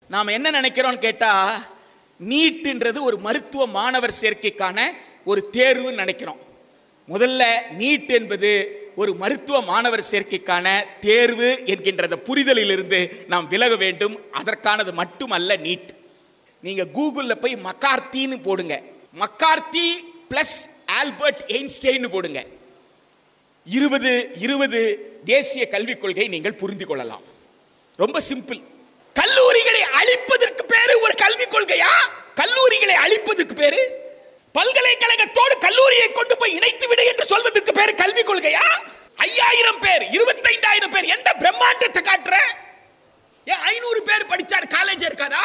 நாம் என்ன நினைக்கிறோம் கேட்டா நீட்ன்றது ஒரு மருத்துவ மாணவர் சேர்க்கைக்கான ஒரு தேர்வுன்னு நினைக்கிறோம் முதல்ல நீட் என்பது ஒரு மருத்துவ மாணவர் சேர்க்கைக்கான தேர்வு என்கின்ற அந்த புரிதலிலிருந்து நாம் விலக வேண்டும் அதற்கானது மட்டுமல்ல நீட் நீங்க கூகுள்ல போய் மக்கார்த்தின்னு போடுங்க மக்கார்த்தி பிளஸ் ஆல்பர்ட் எயின்ஸ்டைன் போடுங்க இருபது இருபது தேசிய கல்விக் கொள்கை நீங்கள் புரிந்து கொள்ளலாம் ரொம்ப சிம்பிள் கல்லூரிகளை அழிப்பதற்கு பேரு ஒரு கல்விக் கொள்கையா கல்லூரிகளை அழிப்பதற்கு பேரு பல்கலைக்கழகத்தோடு கல்லூரியை கொண்டு போய் இணைத்து விடு என்று சொல்வதற்கு பேரு கல்விக் கொள்கையா ஐயாயிரம் பேர் இருபத்தைந்தாயிரம் பேர் எந்த பிரம்மாண்டத்தை காட்டுற ஏன் ஐநூறு பேர் படிச்சார் காலேஜ் இருக்காதா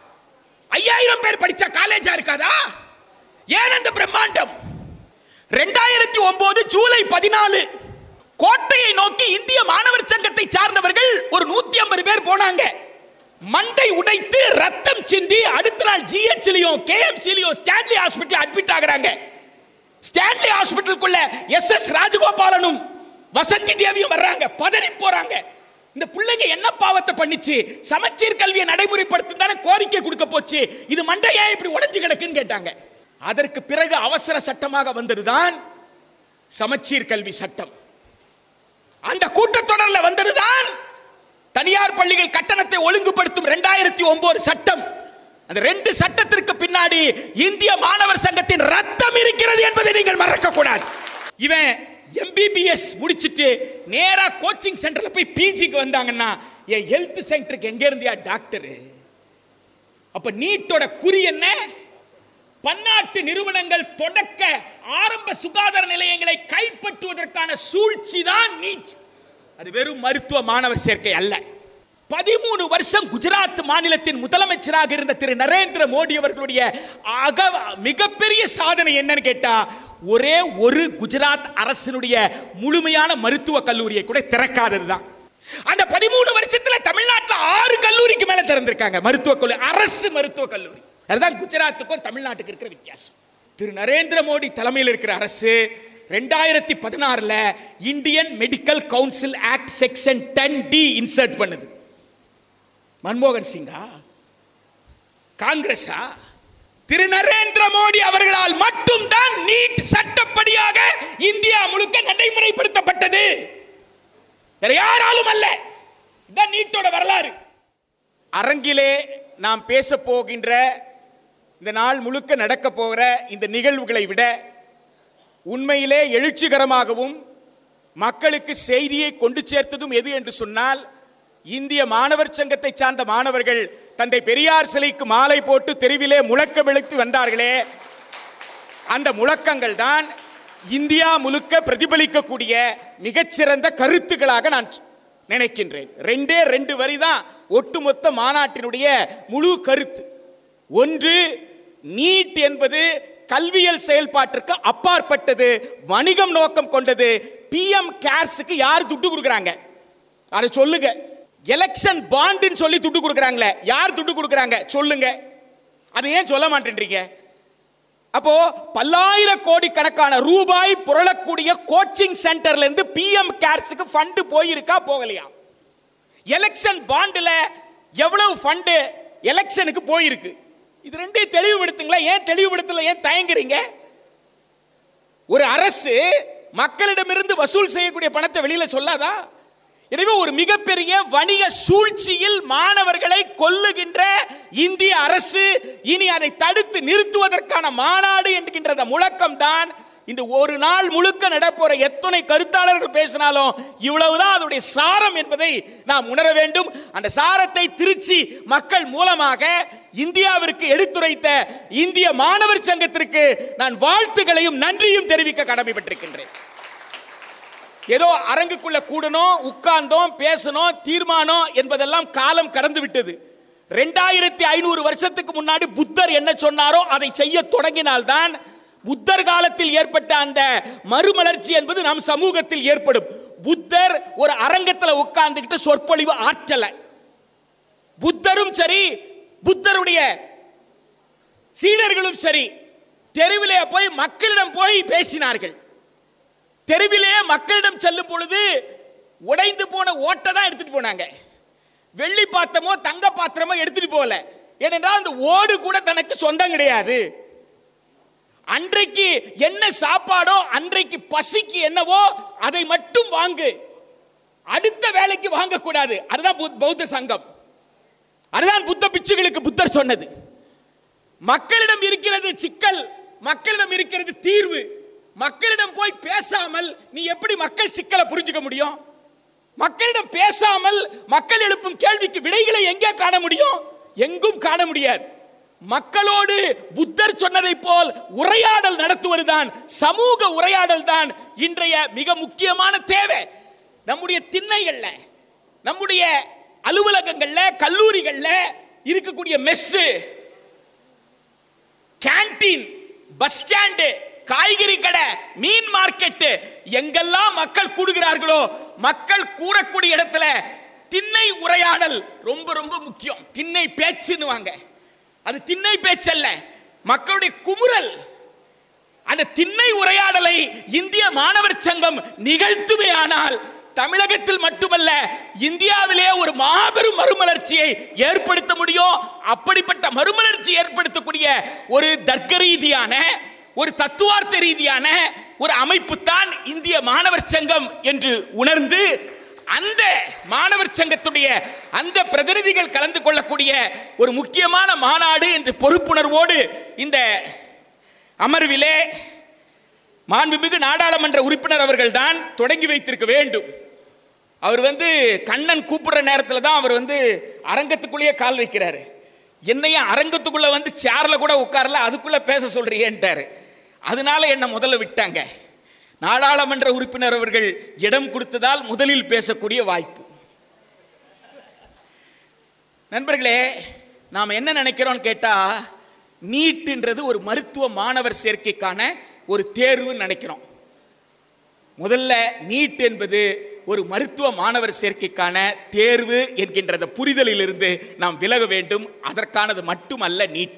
ஐயாயிரம் பேர் படிச்சா காலேஜா இருக்காதா ஏன் அந்த பிரம்மாண்டம் ரெண்டாயிரத்தி ஒன்பது ஜூலை பதினாலு கோட்டையை நோக்கி இந்திய மாணவர் சங்கத்தை சார்ந்தவர்கள் ஒரு நூத்தி ஐம்பது பேர் போனாங்க மண்டை உடைத்து ரத்தம் சிந்தி அடுத்த நாள் ஜிஹெச்லயும் கேஎம்சிலயும் ஸ்டான்லி ஹாஸ்பிட்டல் அட்மிட் ஆகுறாங்க ஸ்டான்லி ஹாஸ்பிட்டலுக்குள்ள எஸ் எஸ் ராஜகோபாலனும் வசந்தி தேவியும் வர்றாங்க பதறி போறாங்க இந்த பிள்ளைங்க என்ன பாவத்தை பண்ணிச்சு சமச்சீர் கல்வியை நடைமுறைப்படுத்தும் தானே கோரிக்கை கொடுக்க போச்சு இது மண்டையா இப்படி உடைஞ்சு கிடக்குன்னு கேட்டாங்க அதற்கு பிறகு அவசர சட்டமாக வந்ததுதான் சமச்சீர் கல்வி சட்டம் அந்த கூட்டத்தொடர்ல வந்ததுதான் தனியார் பள்ளிகள் கட்டணத்தை ஒழுங்குபடுத்தும் இரண்டாயிரத்தி ஒன்பது சட்டம் அந்த ரெண்டு சட்டத்திற்கு பின்னாடி இந்திய மாணவர் சங்கத்தின் ரத்தம் இருக்கிறது என்பதை நீங்கள் மறக்க கூடாது இவன் எம்பிபிஎஸ் முடிச்சிட்டு நேரா கோச்சிங் சென்டர்ல போய் பிஜிக்கு வந்தாங்கன்னா என் ஹெல்த் சென்டருக்கு எங்க இருந்தியா டாக்டர் அப்ப நீட்டோட குறி என்ன பன்னாட்டு நிறுவனங்கள் தொடக்க ஆரம்ப சுகாதார நிலையங்களை கைப்பற்றுவதற்கான சூழ்ச்சி தான் நீட் அது வெறும் மருத்துவ மாணவர் சேர்க்கை அல்ல பதிமூணு வருஷம் குஜராத் மாநிலத்தின் முதலமைச்சராக இருந்த திரு நரேந்திர மோடி அவர்களுடைய அக மிகப்பெரிய சாதனை என்னன்னு கேட்டா ஒரே ஒரு குஜராத் அரசினுடைய முழுமையான மருத்துவ கல்லூரியை கூட திறக்காததுதான் அந்த பதிமூணு வருஷத்துல தமிழ்நாட்டில் ஆறு கல்லூரிக்கு மேல திறந்திருக்காங்க மருத்துவ கல்லூரி அரசு மருத்துவ கல்லூரி அதுதான் குஜராத்துக்கும் தமிழ்நாட்டுக்கு இருக்கிற வித்தியாசம் திரு நரேந்திர மோடி தலைமையில் இருக்கிற அரசு ரெண்டாயிரத்தி பதினாறுல Indian medical council act section ten D insert பண்ணுது மன்மோகன் சிங்கா காங்கிரஸா திரு நரேந்திர மோடி அவர்களால் மட்டும்தான் நீட் சட்டப்படியாக இந்தியா முழுக்க நடைமுறைப்படுத்தப்பட்டது வேற யாராலும் அல்ல இதான் நீட்டோட வரலாறு அரங்கிலே நாம் பேச போகின்ற இந்த நாள் முழுக்க நடக்க போகிற இந்த நிகழ்வுகளை விட உண்மையிலே எழுச்சிகரமாகவும் மக்களுக்கு செய்தியை கொண்டு சேர்த்ததும் எது என்று சொன்னால் இந்திய மாணவர் சங்கத்தை சார்ந்த மாணவர்கள் தந்தை பெரியார் சிலைக்கு மாலை போட்டு தெருவிலே முழக்கம் எழுத்து வந்தார்களே அந்த முழக்கங்கள் தான் இந்தியா முழுக்க பிரதிபலிக்கக்கூடிய மிகச்சிறந்த கருத்துக்களாக நான் நினைக்கின்றேன் ரெண்டே ரெண்டு வரி தான் ஒட்டுமொத்த மாநாட்டினுடைய முழு கருத்து ஒன்று நீட் என்பது கல்வியல் செயல்பாட்டிற்கு அப்பாற்பட்டது வணிகம் நோக்கம் கொண்டது பிஎம் கேர்ஸுக்கு யார் துட்டு கொடுக்குறாங்க அதை சொல்லுங்க எலெக்ஷன் பாண்டுன்னு சொல்லி துட்டு கொடுக்குறாங்களே யார் துட்டு கொடுக்குறாங்க சொல்லுங்க அதை ஏன் சொல்ல மாட்டேன்றீங்க அப்போ பல்லாயிரம் கோடி கணக்கான ரூபாய் புரளக்கூடிய கோச்சிங் சென்டர்ல இருந்து பிஎம் கேர்ஸுக்கு ஃபண்டு போயிருக்கா போகலையா எலெக்ஷன் பாண்டுல எவ்வளவு ஃபண்டு எலெக்ஷனுக்கு போயிருக்கு இது ரெண்டையும் தெளிவுபடுத்துங்களா ஏன் தெளிவுபடுத்தல ஏன் தயங்குறீங்க ஒரு அரசு மக்களிடமிருந்து வசூல் செய்யக்கூடிய பணத்தை வெளியில சொல்லாதா எனவே ஒரு மிகப்பெரிய வணிக சூழ்ச்சியில் மாணவர்களை கொல்லுகின்ற இந்திய அரசு இனி அதை தடுத்து நிறுத்துவதற்கான மாநாடு என்கின்ற அந்த முழக்கம் தான் இந்த ஒரு நாள் முழுக்க நடப்போற எத்தனை கருத்தாளர்கள் பேசினாலும் இவ்வளவுதான் அதனுடைய சாரம் என்பதை நாம் உணர வேண்டும் அந்த சாரத்தை திருச்சி மக்கள் மூலமாக இந்தியாவிற்கு எடுத்துரைத்த இந்திய மாணவர் சங்கத்திற்கு நான் வாழ்த்துக்களையும் நன்றியும் தெரிவிக்க கடமைப்பட்டிருக்கின்றேன் ஏதோ அரங்குக்குள்ள கூடணும் உட்கார்ந்தோம் பேசணும் தீர்மானம் என்பதெல்லாம் காலம் கடந்து விட்டது ரெண்டாயிரத்தி ஐநூறு வருஷத்துக்கு முன்னாடி புத்தர் என்ன சொன்னாரோ அதை செய்ய தொடங்கினால்தான் புத்தர் காலத்தில் ஏற்பட்ட அந்த மறுமலர்ச்சி என்பது நம் சமூகத்தில் ஏற்படும் புத்தர் ஒரு அரங்கத்தில் உட்கார்ந்துகிட்டு சொற்பொழிவு ஆற்றல புத்தரும் சரி புத்தருடைய சீடர்களும் சரி தெருவிலே போய் மக்களிடம் போய் பேசினார்கள் தெருவிலே மக்களிடம் செல்லும் பொழுது உடைந்து போன ஓட்டை தான் எடுத்துட்டு போனாங்க வெள்ளி பாத்திரமோ தங்க பாத்திரமோ எடுத்துட்டு போகல ஏனென்றால் அந்த ஓடு கூட தனக்கு சொந்தம் கிடையாது அன்றைக்கு என்ன சாப்பாடோ அன்றைக்கு பசிக்கு என்னவோ அதை மட்டும் வாங்கு அடுத்த வேலைக்கு வாங்கக்கூடாது அதுதான் புத்- பௌத்த சங்கம் அதுதான் புத்த பிச்சுகளுக்கு புத்தர் சொன்னது மக்களிடம் இருக்கிறது சிக்கல் மக்களிடம் இருக்கிறது தீர்வு மக்களிடம் போய் பேசாமல் நீ எப்படி மக்கள் சிக்கலை புரிஞ்சுக்க முடியும் மக்களிடம் பேசாமல் மக்கள் எழுப்பும் கேள்விக்கு விடைகளை எங்கே காண முடியும் எங்கும் காண முடியாது மக்களோடு புத்தர் சொன்னதை போல் உரையாடல் நடத்துவதுதான் சமூக உரையாடல் தான் இன்றைய மிக முக்கியமான தேவை நம்முடைய திண்ணைகள்ல நம்முடைய அலுவலகங்கள்ல கல்லூரிகள்ல இருக்கக்கூடிய மெஸ்ஸு கேண்டீன் பஸ் ஸ்டாண்டு காய்கறி கடை மீன் மார்க்கெட் எங்கெல்லாம் மக்கள் கூடுகிறார்களோ மக்கள் கூடக்கூடிய இடத்துல திண்ணை உரையாடல் ரொம்ப ரொம்ப முக்கியம் திண்ணை பேச்சுன்னுவாங்க அது திண்ணை பேச்சல்ல மக்களுடைய குமுறல் அந்த திண்ணை உரையாடலை இந்திய மாணவர் சங்கம் நிகழ்த்துமே ஆனால் தமிழகத்தில் மட்டுமல்ல இந்தியாவிலே ஒரு மாபெரும் மறுமலர்ச்சியை ஏற்படுத்த முடியும் அப்படிப்பட்ட மறுமலர்ச்சி ஏற்படுத்தக்கூடிய ஒரு தர்க்க ரீதியான ஒரு தத்துவார்த்த ரீதியான ஒரு அமைப்பு தான் இந்திய மாணவர் சங்கம் என்று உணர்ந்து அந்த மாணவர் சங்கத்துடைய அந்த பிரதிநிதிகள் கலந்து கொள்ளக்கூடிய ஒரு முக்கியமான மாநாடு என்று பொறுப்புணர்வோடு இந்த அமர்விலே மாண்புமிகு நாடாளுமன்ற உறுப்பினர் அவர்கள் தான் தொடங்கி வைத்திருக்க வேண்டும் அவர் வந்து கண்ணன் கூப்பிடுற நேரத்தில் தான் அவர் வந்து அரங்கத்துக்குள்ளேயே கால் வைக்கிறாரு என்னையும் அரங்கத்துக்குள்ள வந்து சேர்ல கூட உட்காரல அதுக்குள்ள பேச சொல்றியேன்ட்டாரு அதனால என்ன முதல்ல விட்டாங்க நாடாளுமன்ற உறுப்பினர் அவர்கள் இடம் கொடுத்ததால் முதலில் பேசக்கூடிய வாய்ப்பு நண்பர்களே நாம் என்ன நினைக்கிறோம்னு கேட்டா நீட்டுன்றது ஒரு மருத்துவ மாணவர் சேர்க்கைக்கான ஒரு தேர்வுன்னு நினைக்கிறோம் முதல்ல நீட் என்பது ஒரு மருத்துவ மாணவர் சேர்க்கைக்கான தேர்வு என்கின்ற அந்த புரிதலிலிருந்து நாம் விலக வேண்டும் அதற்கானது மட்டுமல்ல நீட்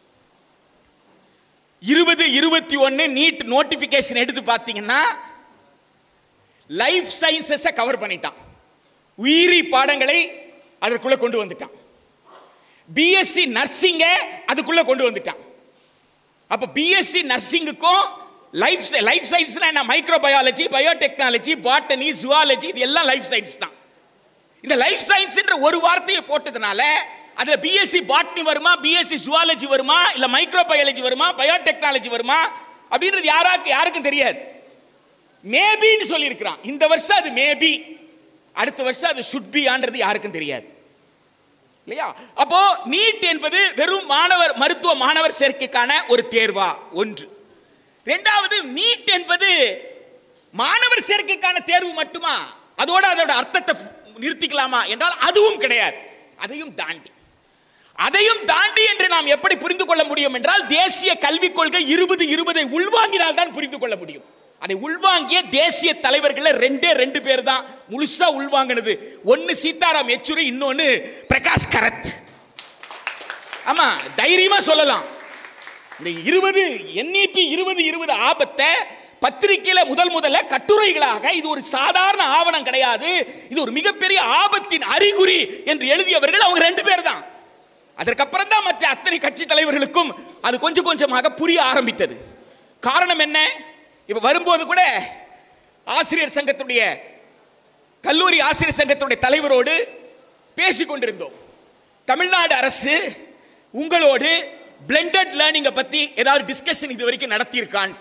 இருபது இருபத்தி ஒன்று நீட் நோட்டிபிகேஷன் எடுத்து பார்த்தீங்கன்னா லைஃப் சயின்சஸை கவர் பண்ணிட்டான் உயிரி பாடங்களை அதற்குள்ள கொண்டு வந்துட்டான் பிஎஸ்சி நர்சிங்க அதுக்குள்ள கொண்டு வந்துட்டான் அப்ப பிஎஸ்சி நர்சிங்குக்கும் லைஃப் லைஃப் சயின்ஸ்னா என்ன மைக்ரோபயாலஜி பயோடெக்னாலஜி பாட்டனி ஜுவாலஜி இது எல்லாம் லைஃப் சயின்ஸ் தான் இந்த லைஃப் சயின்ஸ்ன்ற ஒரு வார்த்தையை போட்டதுனால அதுல பிஎஸ்சி பாட்னி வருமா பிஎஸ்சி ஜுவாலஜி வருமா இல்ல மைக்ரோபயாலஜி வருமா பயோடெக்னாலஜி வருமா அப்படின்றது யாராக்கு யாருக்கும் தெரியாது மேபின்னு சொல்லியிருக்கிறான் இந்த வருஷம் அது மேபி அடுத்த வருஷம் அது சுட் ஆன்றது யாருக்கும் தெரியாது இல்லையா அப்போ நீட் என்பது வெறும் மாணவர் மருத்துவ மாணவர் சேர்க்கைக்கான ஒரு தேர்வா ஒன்று இரண்டாவது நீட் என்பது மாணவர் சேர்க்கைக்கான தேர்வு மட்டுமா அதோட அதோட அர்த்தத்தை நிறுத்திக்கலாமா என்றால் அதுவும் கிடையாது அதையும் தாண்டி அதையும் தாண்டி என்று நாம் எப்படி புரிந்து கொள்ள முடியும் என்றால் தேசிய கல்விக் கொள்கை இருபது இருபதை உள்வாங்கினால் தான் புரிந்து கொள்ள முடியும் அதை உள்வாங்கிய தேசிய தலைவர்கள் ரெண்டே ரெண்டு பேர் தான் முழுசா உள்வாங்கினது ஒன்னு சீதாராம் யெச்சூரி இன்னொன்னு பிரகாஷ் கரத் ஆமா தைரியமா சொல்லலாம் இந்த இருபது என்இபி இருபது இருபது ஆபத்தை பத்திரிகையில முதல் முதல்ல கட்டுரைகளாக இது ஒரு சாதாரண ஆவணம் கிடையாது இது ஒரு மிகப்பெரிய ஆபத்தின் அறிகுறி என்று எழுதியவர்கள் அவங்க ரெண்டு பேர் தான் அதற்கப்புறம் தான் மற்ற அத்தனை கட்சி தலைவர்களுக்கும் அது கொஞ்சம் கொஞ்சமாக புரிய ஆரம்பித்தது காரணம் என்ன இப்ப வரும்போது கூட ஆசிரியர் சங்கத்துடைய கல்லூரி ஆசிரியர் சங்கத்துடைய தலைவரோடு பேசிக் கொண்டிருந்தோம் தமிழ்நாடு அரசு உங்களோடு பிளெண்டட் லேர்னிங்கை பத்தி ஏதாவது டிஸ்கஷன் இது வரைக்கும் நடத்தியிருக்கான்ட்டு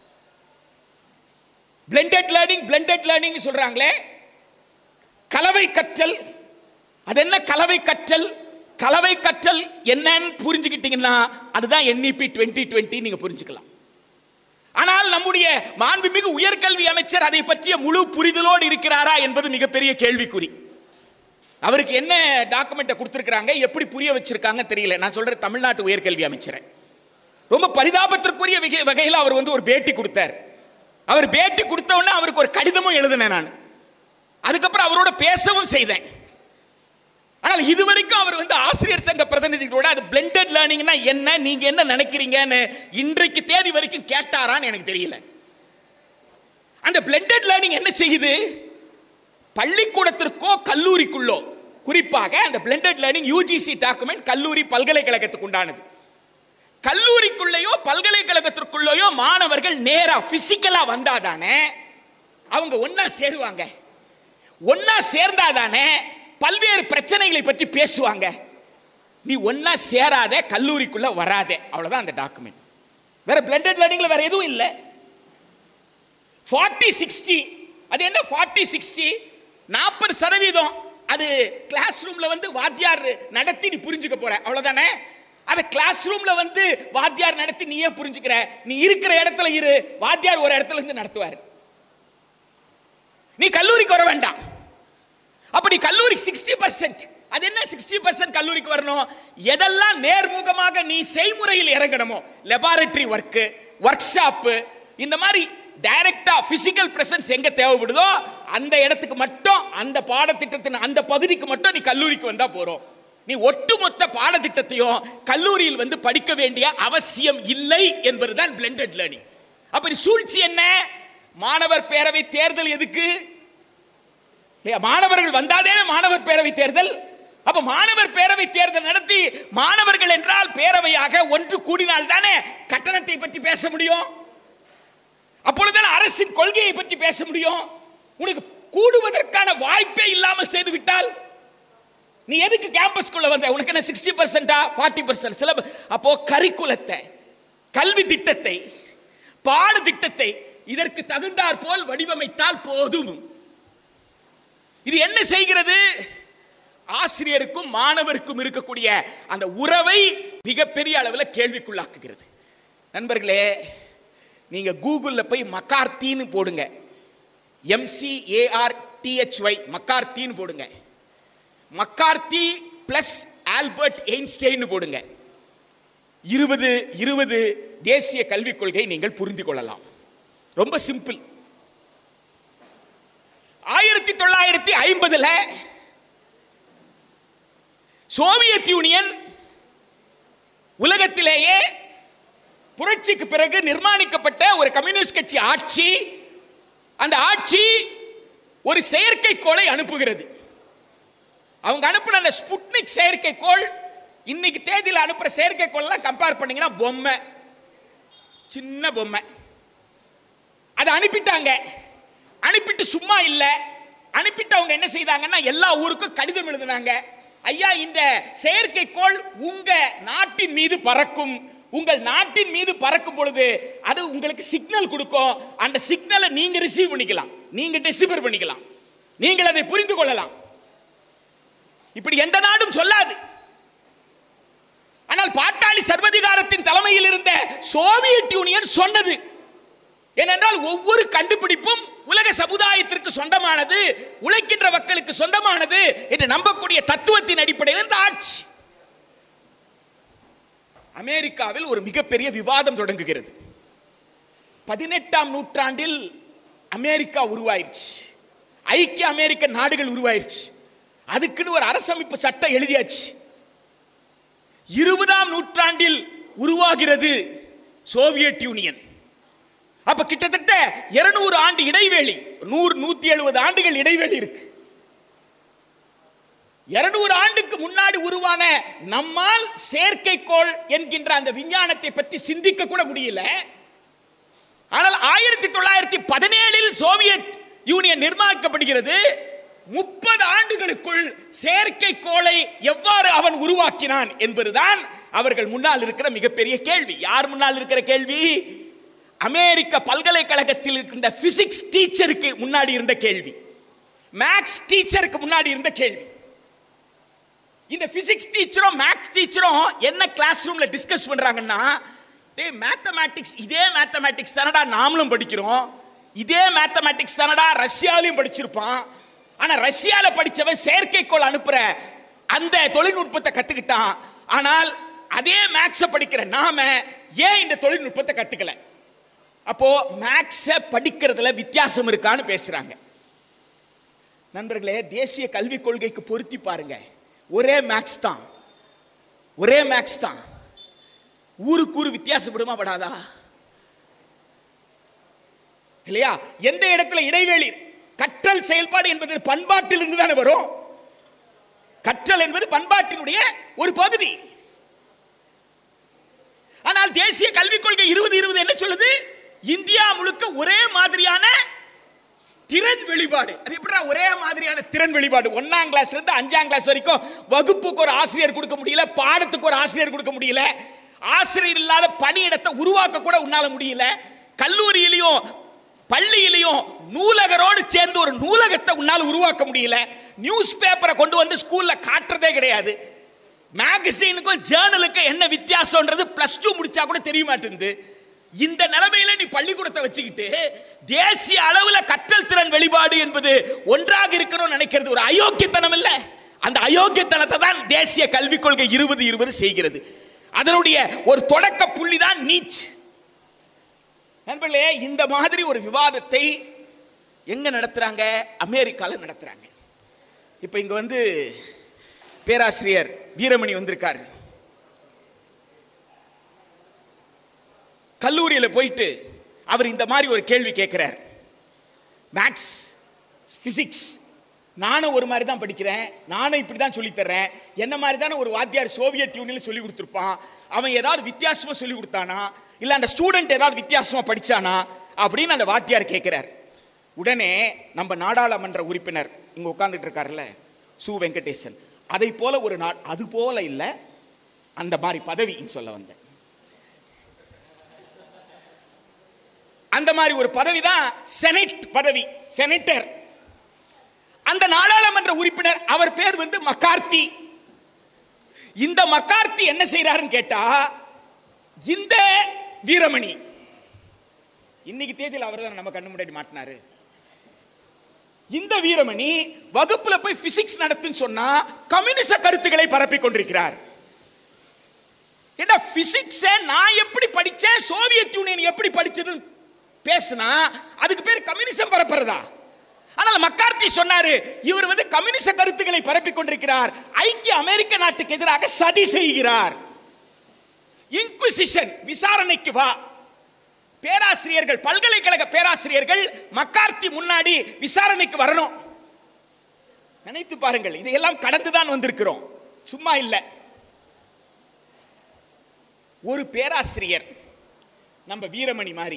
பிளெண்டட் லேர்னிங் பிளெண்டட் லேர்னிங் சொல்றாங்களே கலவை கற்றல் அது என்ன கலவை கற்றல் கலவை கற்றல் என்னன்னு புரிஞ்சுக்கிட்டீங்கன்னா அதுதான் என்இபி டுவெண்ட்டி டுவெண்ட்டி நீங்க புரிஞ்சுக்கலாம் ஆனால் நம்முடைய மாண்புமிகு உயர்கல்வி அமைச்சர் அதை பற்றிய முழு புரிதலோடு இருக்கிறாரா என்பது மிகப்பெரிய கேள்விக்குறி அவருக்கு என்ன டாக்குமெண்ட்டை கொடுத்துருக்காங்க எப்படி புரிய வச்சிருக்காங்க தெரியல நான் சொல்றேன் தமிழ்நாட்டு உயர்கல்வி அமைச்சரை ரொம்ப பரிதாபத்திற்குரிய வகை வகையில் அவர் வந்து ஒரு பேட்டி கொடுத்தார் அவர் பேட்டி கொடுத்த உடனே அவருக்கு ஒரு கடிதமும் எழுதினேன் நான் அதுக்கப்புறம் அவரோட பேசவும் செய்தேன் ஆனால் இதுவரைக்கும் அவர் வந்து ஆசிரியர் சங்க பிரதிநிதிகளோட அது பிளெண்டட் லேர்னிங்னா என்ன நீங்க என்ன நினைக்கிறீங்கன்னு இன்றைக்கு தேதி வரைக்கும் கேட்டாரான்னு எனக்கு தெரியல அந்த பிளெண்டட் லேர்னிங் என்ன செய்யுது பள்ளிக்கூடத்திற்கோ கல்லூரிக்குள்ளோ குறிப்பாக அந்த பிளெண்டட் லேர்னிங் யூஜிசி டாக்குமெண்ட் கல்லூரி பல்கலைக்கழகத்துக்கு உண்டானது கல்லூரிக்குள்ளேயோ பல்கலைக்கழகத்திற்குள்ளேயோ மாணவர்கள் நேரா பிசிக்கலா வந்தாதானே அவங்க ஒண்ணா சேருவாங்க ஒண்ணா சேர்ந்தாதானே பல்வேறு பிரச்சனைகளை பற்றி பேசுவாங்க நீ ஒண்ணா சேராத கல்லூரிக்குள்ள வராதே அவ்வளவுதான் அந்த டாக்குமெண்ட் வேற பிளெண்டட் லேர்னிங்ல வேற எதுவும் இல்லை ஃபார்ட்டி சிக்ஸ்டி அது என்ன ஃபார்ட்டி சிக்ஸ்டி நாற்பது சதவீதம் அது கிளாஸ் ரூம்ல வந்து வாத்தியார் நடத்தி நீ புரிஞ்சுக்க போற அவ்வளவுதானே அதை கிளாஸ் ரூம்ல வந்து வாத்தியார் நடத்தி நீயே புரிஞ்சுக்கிற நீ இருக்கிற இடத்துல இரு வாத்தியார் ஒரு இடத்துல இருந்து நடத்துவார் நீ கல்லூரிக்கு வர வேண்டாம் அப்ப நீ கல்லூரிக்கு சிக்ஸ்டி பர்சன்ட் அது என்ன சிக்ஸ்டி பர்சன்ட் கல்லூரிக்கு வரணும் எதெல்லாம் நேர்முகமாக நீ செய்முறையில் இறங்கணுமோ லெபார்டரி ஒர்க்கு ஒர்க் ஷாப்பு இந்த மாதிரி டைரக்டா பிசிக்கல் பிரசன்ஸ் எங்க தேவைப்படுதோ அந்த இடத்துக்கு மட்டும் அந்த பாடத்திட்டத்தின் அந்த பகுதிக்கு மட்டும் நீ கல்லூரிக்கு வந்தா போறோம் நீ ஒட்டுமொத்த பாடத்திட்டத்தையும் கல்லூரியில் வந்து படிக்க வேண்டிய அவசியம் இல்லை என்பதுதான் பிளெண்டட் லேர்னிங் அப்ப நீ சூழ்ச்சி என்ன மாணவர் பேரவை தேர்தல் எதுக்கு இல்லையா மாணவர்கள் வந்தாதே மாணவர் பேரவை தேர்தல் அப்ப மாணவர் பேரவை தேர்தல் நடத்தி மாணவர்கள் என்றால் பேரவையாக ஒன்று கூடினால் தானே கட்டணத்தை பற்றி பேச முடியும் அப்பொழுதுதான் அரசின் கொள்கையை பற்றி பேச முடியும் உனக்கு கூடுவதற்கான வாய்ப்பே இல்லாமல் செய்து விட்டால் நீ எதுக்கு கேம்பஸ்குள்ள வந்த உனக்கு என்ன சிக்ஸ்டி பர்சன்டா ஃபார்ட்டி பர்சன்ட் சிலபஸ் அப்போ கரிக்குலத்தை கல்வி திட்டத்தை பாட திட்டத்தை இதற்கு தகுந்தாற் போல் வடிவமைத்தால் போதும் இது என்ன செய்கிறது ஆசிரியருக்கும் மாணவருக்கும் இருக்கக்கூடிய அந்த உறவை மிகப்பெரிய அளவில் கேள்விக்குள்ளாக்குகிறது நண்பர்களே நீங்க கூகுளில் போய் மக்கார்த்தின்னு போடுங்க எம்சிஏஆர் டிஹெச்ஒய் மக்கார்த்தின்னு போடுங்க மக்கார்த்தி பிளஸ் ஆல்பர்ட் எயின்ஸ்டைன் போடுங்க இருபது இருபது தேசிய கல்விக் கொள்கை நீங்கள் புரிந்து கொள்ளலாம் ரொம்ப சிம்பிள் ஆயிரத்தி தொள்ளாயிரத்தி ஐம்பதுல சோவியத் யூனியன் உலகத்திலேயே புரட்சிக்கு பிறகு நிர்மாணிக்கப்பட்ட ஒரு கம்யூனிஸ்ட் கட்சி ஆட்சி அந்த ஆட்சி ஒரு செயற்கைக்கோளை அனுப்புகிறது அவங்க அனுப்புன அந்த ஸ்புட்னிக் செயற்கைக்கோள் இன்னைக்கு தேதியில் அனுப்புற செயற்கைக்கோள்லாம் கம்பேர் பண்ணீங்கன்னா பொம்மை சின்ன பொம்மை அதை அனுப்பிட்டாங்க அனுப்பிட்டு சும்மா இல்லை அனுப்பிட்டு அவங்க என்ன செய்தாங்கன்னா எல்லா ஊருக்கும் கடிதம் எழுதினாங்க ஐயா இந்த செயற்கைக்கோள் உங்க நாட்டின் மீது பறக்கும் உங்கள் நாட்டின் மீது பறக்கும் பொழுது அது உங்களுக்கு சிக்னல் கொடுக்கும் அந்த சிக்னலை நீங்க ரிசீவ் பண்ணிக்கலாம் நீங்க டெசிபர் பண்ணிக்கலாம் நீங்கள் அதை புரிந்து கொள்ளலாம் இப்படி எந்த நாடும் சொல்லாது ஆனால் பாட்டாளி சர்வதிகாரத்தின் தலைமையில் இருந்த சோவியத் யூனியன் சொன்னது ஏனென்றால் ஒவ்வொரு கண்டுபிடிப்பும் உலக சமுதாயத்திற்கு சொந்தமானது உழைக்கின்ற மக்களுக்கு சொந்தமானது என்று நம்பக்கூடிய தத்துவத்தின் அடிப்படையில் இந்த ஆட்சி அமெரிக்காவில் ஒரு மிகப்பெரிய விவாதம் தொடங்குகிறது பதினெட்டாம் நூற்றாண்டில் அமெரிக்கா உருவாயிருச்சு ஐக்கிய அமெரிக்க நாடுகள் உருவாயிருச்சு அதுக்குன்னு ஒரு அரசமைப்பு சட்டம் எழுதியாச்சு இருபதாம் நூற்றாண்டில் உருவாகிறது சோவியத் யூனியன் அப்ப கிட்டத்தட்ட இருநூறு ஆண்டு இடைவெளி நூறு நூத்தி எழுபது ஆண்டுகள் இடைவெளி இருக்கு இருநூறு ஆண்டுக்கு முன்னாடி உருவான நம்மால் செயற்கைக்கோள் என்கின்ற அந்த விஞ்ஞானத்தை பற்றி சிந்திக்க கூட முடியல ஆனால் ஆயிரத்தி தொள்ளாயிரத்தி பதினேழில் சோவியத் யூனியன் நிர்மாணிக்கப்படுகிறது முப்பது ஆண்டுகளுக்குள் செயற்கைக்கோளை எவ்வாறு அவன் உருவாக்கினான் என்பதுதான் அவர்கள் முன்னால் இருக்கிற மிகப்பெரிய கேள்வி யார் முன்னால் இருக்கிற கேள்வி அமெரிக்க பல்கலைக்கழகத்தில் இருக்கின்ற பிசிக்ஸ் டீச்சருக்கு முன்னாடி இருந்த கேள்வி மேக்ஸ் டீச்சருக்கு முன்னாடி இருந்த கேள்வி இந்த பிசிக்ஸ் டீச்சரும் மேக்ஸ் டீச்சரும் என்ன கிளாஸ் ரூம்ல டிஸ்கஸ் பண்றாங்கன்னா டேய் மேத்தமேட்டிக்ஸ் இதே மேத்தமேட்டிக்ஸ் தானடா நாமளும் படிக்கிறோம் இதே மேத்தமேட்டிக்ஸ் தானடா ரஷ்யாவிலையும் படிச்சிருப்பான் ஆனா ரஷ்யால படிச்சவன் செயற்கைக்கோள் அனுப்புற அந்த தொழில்நுட்பத்தை கத்துக்கிட்டான் ஆனால் அதே மேக்ஸ படிக்கிற நாம ஏன் இந்த தொழில்நுட்பத்தை கத்துக்கல அப்போ மேக்ஸ படிக்கிறதுல வித்தியாசம் இருக்கான்னு பேசுறாங்க நண்பர்களே தேசிய கல்விக் கொள்கைக்கு பொருத்தி பாருங்க ஒரே மேக்ஸ் தான் ஒரே மேக்ஸ் தான் ஊருக்கு ஊரு வித்தியாசப்படுமா படாதா இல்லையா எந்த இடத்துல இடைவெளி கற்றல் செயல்பாடு என்பது பண்பாட்டிலிருந்து தானே வரும் கற்றல் என்பது பண்பாட்டினுடைய ஒரு பகுதி ஆனால் தேசிய கல்விக் கொள்கை இருபது இருபது என்ன சொல்லுது இந்தியா முழுக்க ஒரே மாதிரியான திறன் வெளிப்பாடு அது எப்படிடா ஒரே மாதிரியான திறன் வெளிப்பாடு ஒன்னாம் கிளாஸ்ல இருந்து அஞ்சாம் கிளாஸ் வரைக்கும் வகுப்புக்கு ஒரு ஆசிரியர் கொடுக்க முடியல பாடத்துக்கு ஒரு ஆசிரியர் கொடுக்க முடியல ஆசிரியர் இல்லாத பணியிடத்தை உருவாக்க கூட உன்னால முடியல கல்லூரியிலையும் பள்ளியிலையும் நூலகரோடு சேர்ந்து ஒரு நூலகத்தை உன்னால் உருவாக்க முடியல நியூஸ் பேப்பரை கொண்டு வந்து ஸ்கூல்ல காட்டுறதே கிடையாது மேகசீனுக்கும் ஜேர்னலுக்கும் என்ன வித்தியாசம்ன்றது பிளஸ் டூ முடிச்சா கூட தெரிய மாட்டேங்குது இந்த நிலைமையில நீ பள்ளிக்கூடத்தை வச்சுக்கிட்டு தேசிய அளவுல கற்றல் திறன் வெளிப்பாடு என்பது ஒன்றாக இருக்கணும்னு நினைக்கிறது ஒரு அயோக்கியத்தனம் இல்ல அந்த அயோக்கியத்தனத்தை தான் தேசிய கல்விக் கொள்கை இருபது இருபது செய்கிறது அதனுடைய ஒரு தொடக்க புள்ளி தான் நீச் நண்பர்களே இந்த மாதிரி ஒரு விவாதத்தை எங்க நடத்துறாங்க அமெரிக்கால நடத்துறாங்க இப்போ இங்க வந்து பேராசிரியர் வீரமணி வந்திருக்காரு கல்லூரியில் போயிட்டு அவர் இந்த மாதிரி ஒரு கேள்வி கேட்கிறார் மேக்ஸ் பிசிக்ஸ் நானும் ஒரு மாதிரி தான் படிக்கிறேன் நானும் இப்படி தான் சொல்லித் தர்றேன் என்ன மாதிரி தானே ஒரு வாத்தியார் சோவியத் யூனியனில் சொல்லி கொடுத்துருப்பான் அவன் ஏதாவது வித்தியாசமாக சொல்லி கொடுத்தானா இல்லை அந்த ஸ்டூடெண்ட் ஏதாவது வித்தியாசமாக படிச்சானா அப்படின்னு அந்த வாத்தியார் கேட்கிறார் உடனே நம்ம நாடாளுமன்ற உறுப்பினர் இங்கே உட்கார்ந்துட்டு இருக்காருல்ல சு வெங்கடேசன் அதை போல ஒரு நா அது போல இல்லை அந்த மாதிரி பதவின்னு சொல்ல வந்தேன் அந்த மாதிரி ஒரு பதவி தான் செனட் பதவி செனட்டர் அந்த நாடாளுமன்ற உறுப்பினர் அவர் பேர் வந்து மக்கார்த்தி இந்த மக்கார்த்தி என்ன செய்யறாருன்னு கேட்டா இந்த வீரமணி இன்னைக்கு தேதியில் அவர் தான் நம்ம கண்ணு முன்னாடி மாட்டினாரு இந்த வீரமணி வகுப்புல போய் பிசிக்ஸ் நடத்துன்னு சொன்னா கம்யூனிச கருத்துக்களை பரப்பிக் கொண்டிருக்கிறார் என்ன பிசிக்ஸ நான் எப்படி படிச்சேன் சோவியத் யூனியன் எப்படி படிச்சதுன்னு பேசினா அதுக்கு பேர் கம்யூனிசம் பரப்புறதா ஆனால் மக்கார்த்தி சொன்னாரு இவர் வந்து கம்யூனிச கருத்துக்களை பரப்பிக் கொண்டிருக்கிறார் ஐக்கிய அமெரிக்க நாட்டுக்கு எதிராக சதி செய்கிறார் இன்குசிஷன் விசாரணைக்கு வா பேராசிரியர்கள் பல்கலைக்கழக பேராசிரியர்கள் மக்கார்த்தி முன்னாடி விசாரணைக்கு வரணும் நினைத்து பாருங்கள் இதையெல்லாம் கடந்துதான் வந்திருக்கிறோம் சும்மா இல்லை ஒரு பேராசிரியர் நம்ம வீரமணி மாதிரி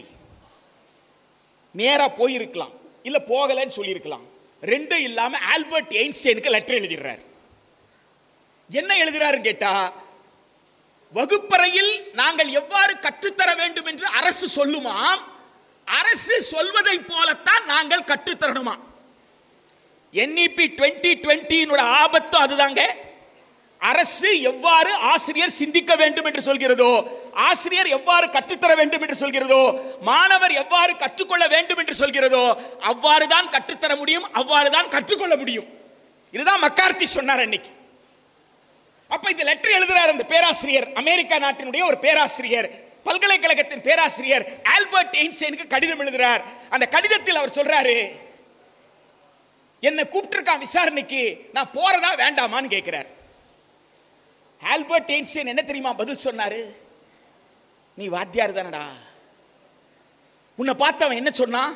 நேரா போயிருக்கலாம் இல்ல போகலன்னு சொல்லியிருக்கலாம் ரெண்டும் இல்லாம ஆல்பர்ட் எயின்ஸ்டைனுக்கு லெட்டர் எழுதிடுறார் என்ன எழுதுறாருன்னு கேட்டா வகுப்பறையில் நாங்கள் எவ்வாறு கற்றுத்தர வேண்டும் என்று அரசு சொல்லுமாம் அரசு சொல்வதை போலத்தான் நாங்கள் கற்றுத்தரணுமா என்இபி டுவெண்ட்டி டுவெண்ட்டினோட ஆபத்தும் அதுதாங்க அரசு எவ்வாறு ஆசிரியர் சிந்திக்க வேண்டும் என்று சொல்கிறதோ ஆசிரியர் எவ்வாறு கற்றுத்தர வேண்டும் என்று சொல்கிறதோ மாணவர் எவ்வாறு கற்றுக்கொள்ள வேண்டும் என்று சொல்கிறதோ அவ்வாறு தான் கற்றுத்தர முடியும் அவ்வாறு தான் கற்றுக்கொள்ள முடியும் இதுதான் மக்கார்த்தி சொன்னார் அன்னைக்கு அப்ப இந்த லெட்டர் எழுதுறார் அந்த பேராசிரியர் அமெரிக்கா நாட்டினுடைய ஒரு பேராசிரியர் பல்கலைக்கழகத்தின் பேராசிரியர் ஆல்பர்ட் எயின்ஸ்டைனுக்கு கடிதம் எழுதுறார் அந்த கடிதத்தில் அவர் சொல்றாரு என்னை கூப்பிட்டிருக்கான் விசாரணைக்கு நான் போறதா வேண்டாமான்னு கேட்கிறார் ஆல்பர்ட் எயின்ஸ்டைன் என்ன தெரியுமா பதில் சொன்னாரு நீ வாத்தியார் தானடா உன்னை பார்த்து அவன் என்ன சொன்னான்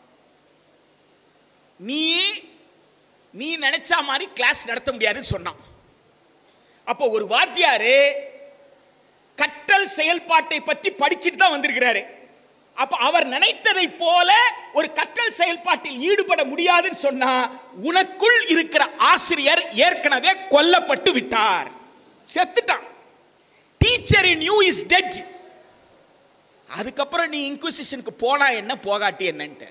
நீ நீ நினைச்சா மாதிரி கிளாஸ் நடத்த முடியாதுன்னு சொன்னான் அப்போ ஒரு வாத்தியாரு கற்றல் செயல்பாட்டை பற்றி படிச்சுட்டு தான் வந்திருக்கிறாரு அப்ப அவர் நினைத்ததை போல ஒரு கற்றல் செயல்பாட்டில் ஈடுபட முடியாதுன்னு சொன்னா உனக்குள் இருக்கிற ஆசிரியர் ஏற்கனவே கொல்லப்பட்டு விட்டார் செத்துட்டான் teacher in you is dead அதுக்கப்புறம் நீ இன்குசிஷனுக்கு போனா என்ன போகாட்டி என்னன்ட்டு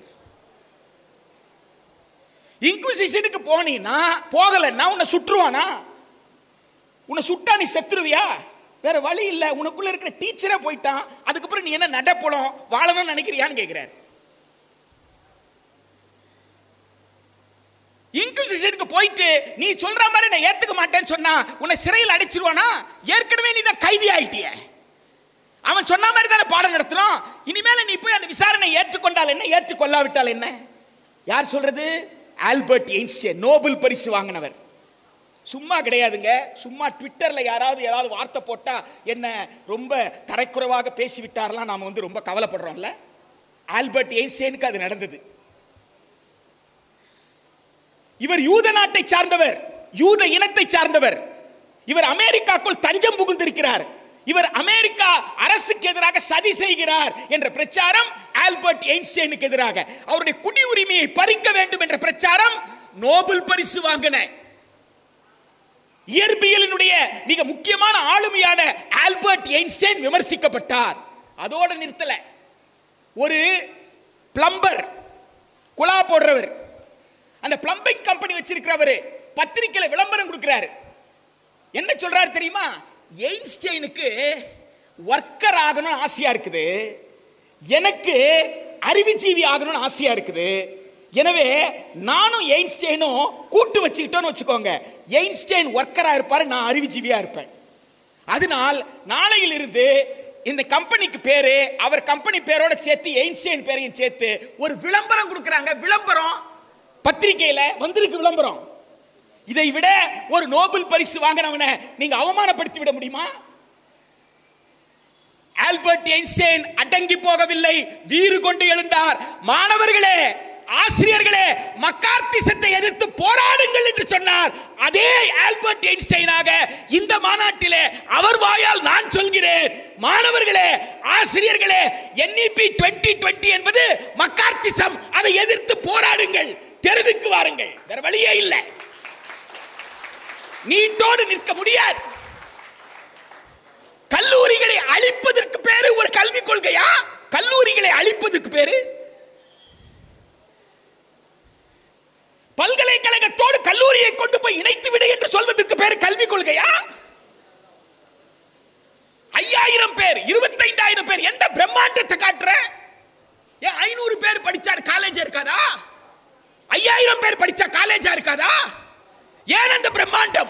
இன்குசிஷனுக்கு போனீன்னா போகலைன்னா உன்னை சுற்றுவானா உன்னை சுட்டா நீ செத்துருவியா வேற வழி இல்ல உனக்குள்ள இருக்கிற டீச்சரே போயிட்டான் அதுக்கப்புறம் நீ என்ன நடப்பணும் வாழணும்னு நினைக்கிறியான்னு கேட்கிறார் இன்குசிஷனுக்கு போயிட்டு நீ சொல்ற மாதிரி நான் ஏத்துக்க மாட்டேன்னு சொன்னா உன்னை சிறையில் அடைச்சிருவானா ஏற்கனவே நீ தான் கைதி ஆயிட்டிய அவன் சொன்ன மாதிரி தானே பாடம் நடத்தணும் இனிமேல நீ போய் அந்த விசாரணை ஏற்றுக்கொண்டால் என்ன ஏற்றுக்கொள்ளாவிட்டால் என்ன யார் சொல்றது ஆல்பர்ட் எயின்ஸ்டைன் நோபல் பரிசு வாங்கினவர் சும்மா கிடையாதுங்க சும்மா ட்விட்டர்ல யாராவது யாராவது வார்த்தை போட்டா என்ன ரொம்ப தரைக்குறைவாக பேசிவிட்டார்லாம் நாம வந்து ரொம்ப கவலைப்படுறோம்ல ஆல்பர்ட் எயின்ஸ்டைனுக்கு அது நடந்தது இவர் யூத நாட்டை சார்ந்தவர் யூத இனத்தை சார்ந்தவர் இவர் அமெரிக்காக்குள் தஞ்சம் புகுந்திருக்கிறார் இவர் அமெரிக்கா அரசுக்கு எதிராக சதி செய்கிறார் என்ற பிரச்சாரம் ஆல்பர்ட் எயின்ஸ்டைனுக்கு எதிராக அவருடைய குடியுரிமையை பறிக்க வேண்டும் என்ற பிரச்சாரம் நோபல் பரிசு வாங்கின இயற்பியலினுடைய மிக முக்கியமான ஆளுமையான ஆல்பர்ட் எயின்ஸ்டைன் விமர்சிக்கப்பட்டார் அதோட நிறுத்தல ஒரு பிளம்பர் குழா போடுறவர் அந்த பிளம்பிங் கம்பெனி வச்சிருக்கிறவர் பத்திரிக்கையில விளம்பரம் கொடுக்கிறாரு என்ன சொல்றாரு தெரியுமா எயின்ஸ்டைனுக்கு ஒர்க்கர் ஆகணும்னு ஆசையா இருக்குது எனக்கு அறிவுஜீவி ஆகணும்னு ஆசையா இருக்குது எனவே நானும் எயின்ஸ்டைனும் கூட்டு வச்சுக்கிட்டோன்னு வச்சுக்கோங்க எயின்ஸ்டைன் ஒர்க்கரா இருப்பாரு நான் அறிவுஜீவியா இருப்பேன் அதனால் நாளையிலிருந்து இந்த கம்பெனிக்கு பேரு அவர் கம்பெனி பேரோட சேர்த்து எயின்ஸ்டைன் பேரையும் சேர்த்து ஒரு விளம்பரம் கொடுக்கறாங்க விளம்பரம் பத்திரிகையில வந்திருக்கு விளம்பரம் இதை விட ஒரு நோபல் பரிசு வாங்கினவனை நீங்க அவமானப்படுத்தி விட முடியுமா ஆல்பர்ட் ஐன்ஸ்டைன் அடங்கி போகவில்லை வீறு கொண்டு எழுந்தார் மாணவர்களே ஆசிரியர்களே மக்கார்த்திசத்தை எதிர்த்து போராடுங்கள் என்று சொன்னார் அதே ஆல்பர்ட் ஐன்ஸ்டைனாக இந்த மாநாட்டிலே அவர் வாயால் நான் சொல்கிறேன் மாணவர்களே ஆசிரியர்களே என்இபி 2020 என்பது மக்கார்த்திசம் அதை எதிர்த்து போராடுங்கள் தெருவுக்கு வாருங்கள் வேற வழியே இல்லை நீட்டோடு நிற்க முடியாது கல்லூரிகளை அழிப்பதற்கு பேரு ஒரு கல்விக் கொள்கையா கல்லூரிகளை அழிப்பதற்கு பேரு பல்கலைக்கழகத்தோடு கல்லூரியை கொண்டு போய் இணைத்து விடு என்று சொல்வதற்கு பேரு கல்விக் கொள்கையா ஐயாயிரம் பேர் இருபத்தைந்தாயிரம் பேர் எந்த பிரம்மாண்டத்தை காட்டுற ஏன் ஐநூறு பேர் படிச்சார் காலேஜ் இருக்காதா ஐயாயிரம் பேர் படிச்சா காலேஜா இருக்காதா ஏன் அந்த பிரம்மாண்டம்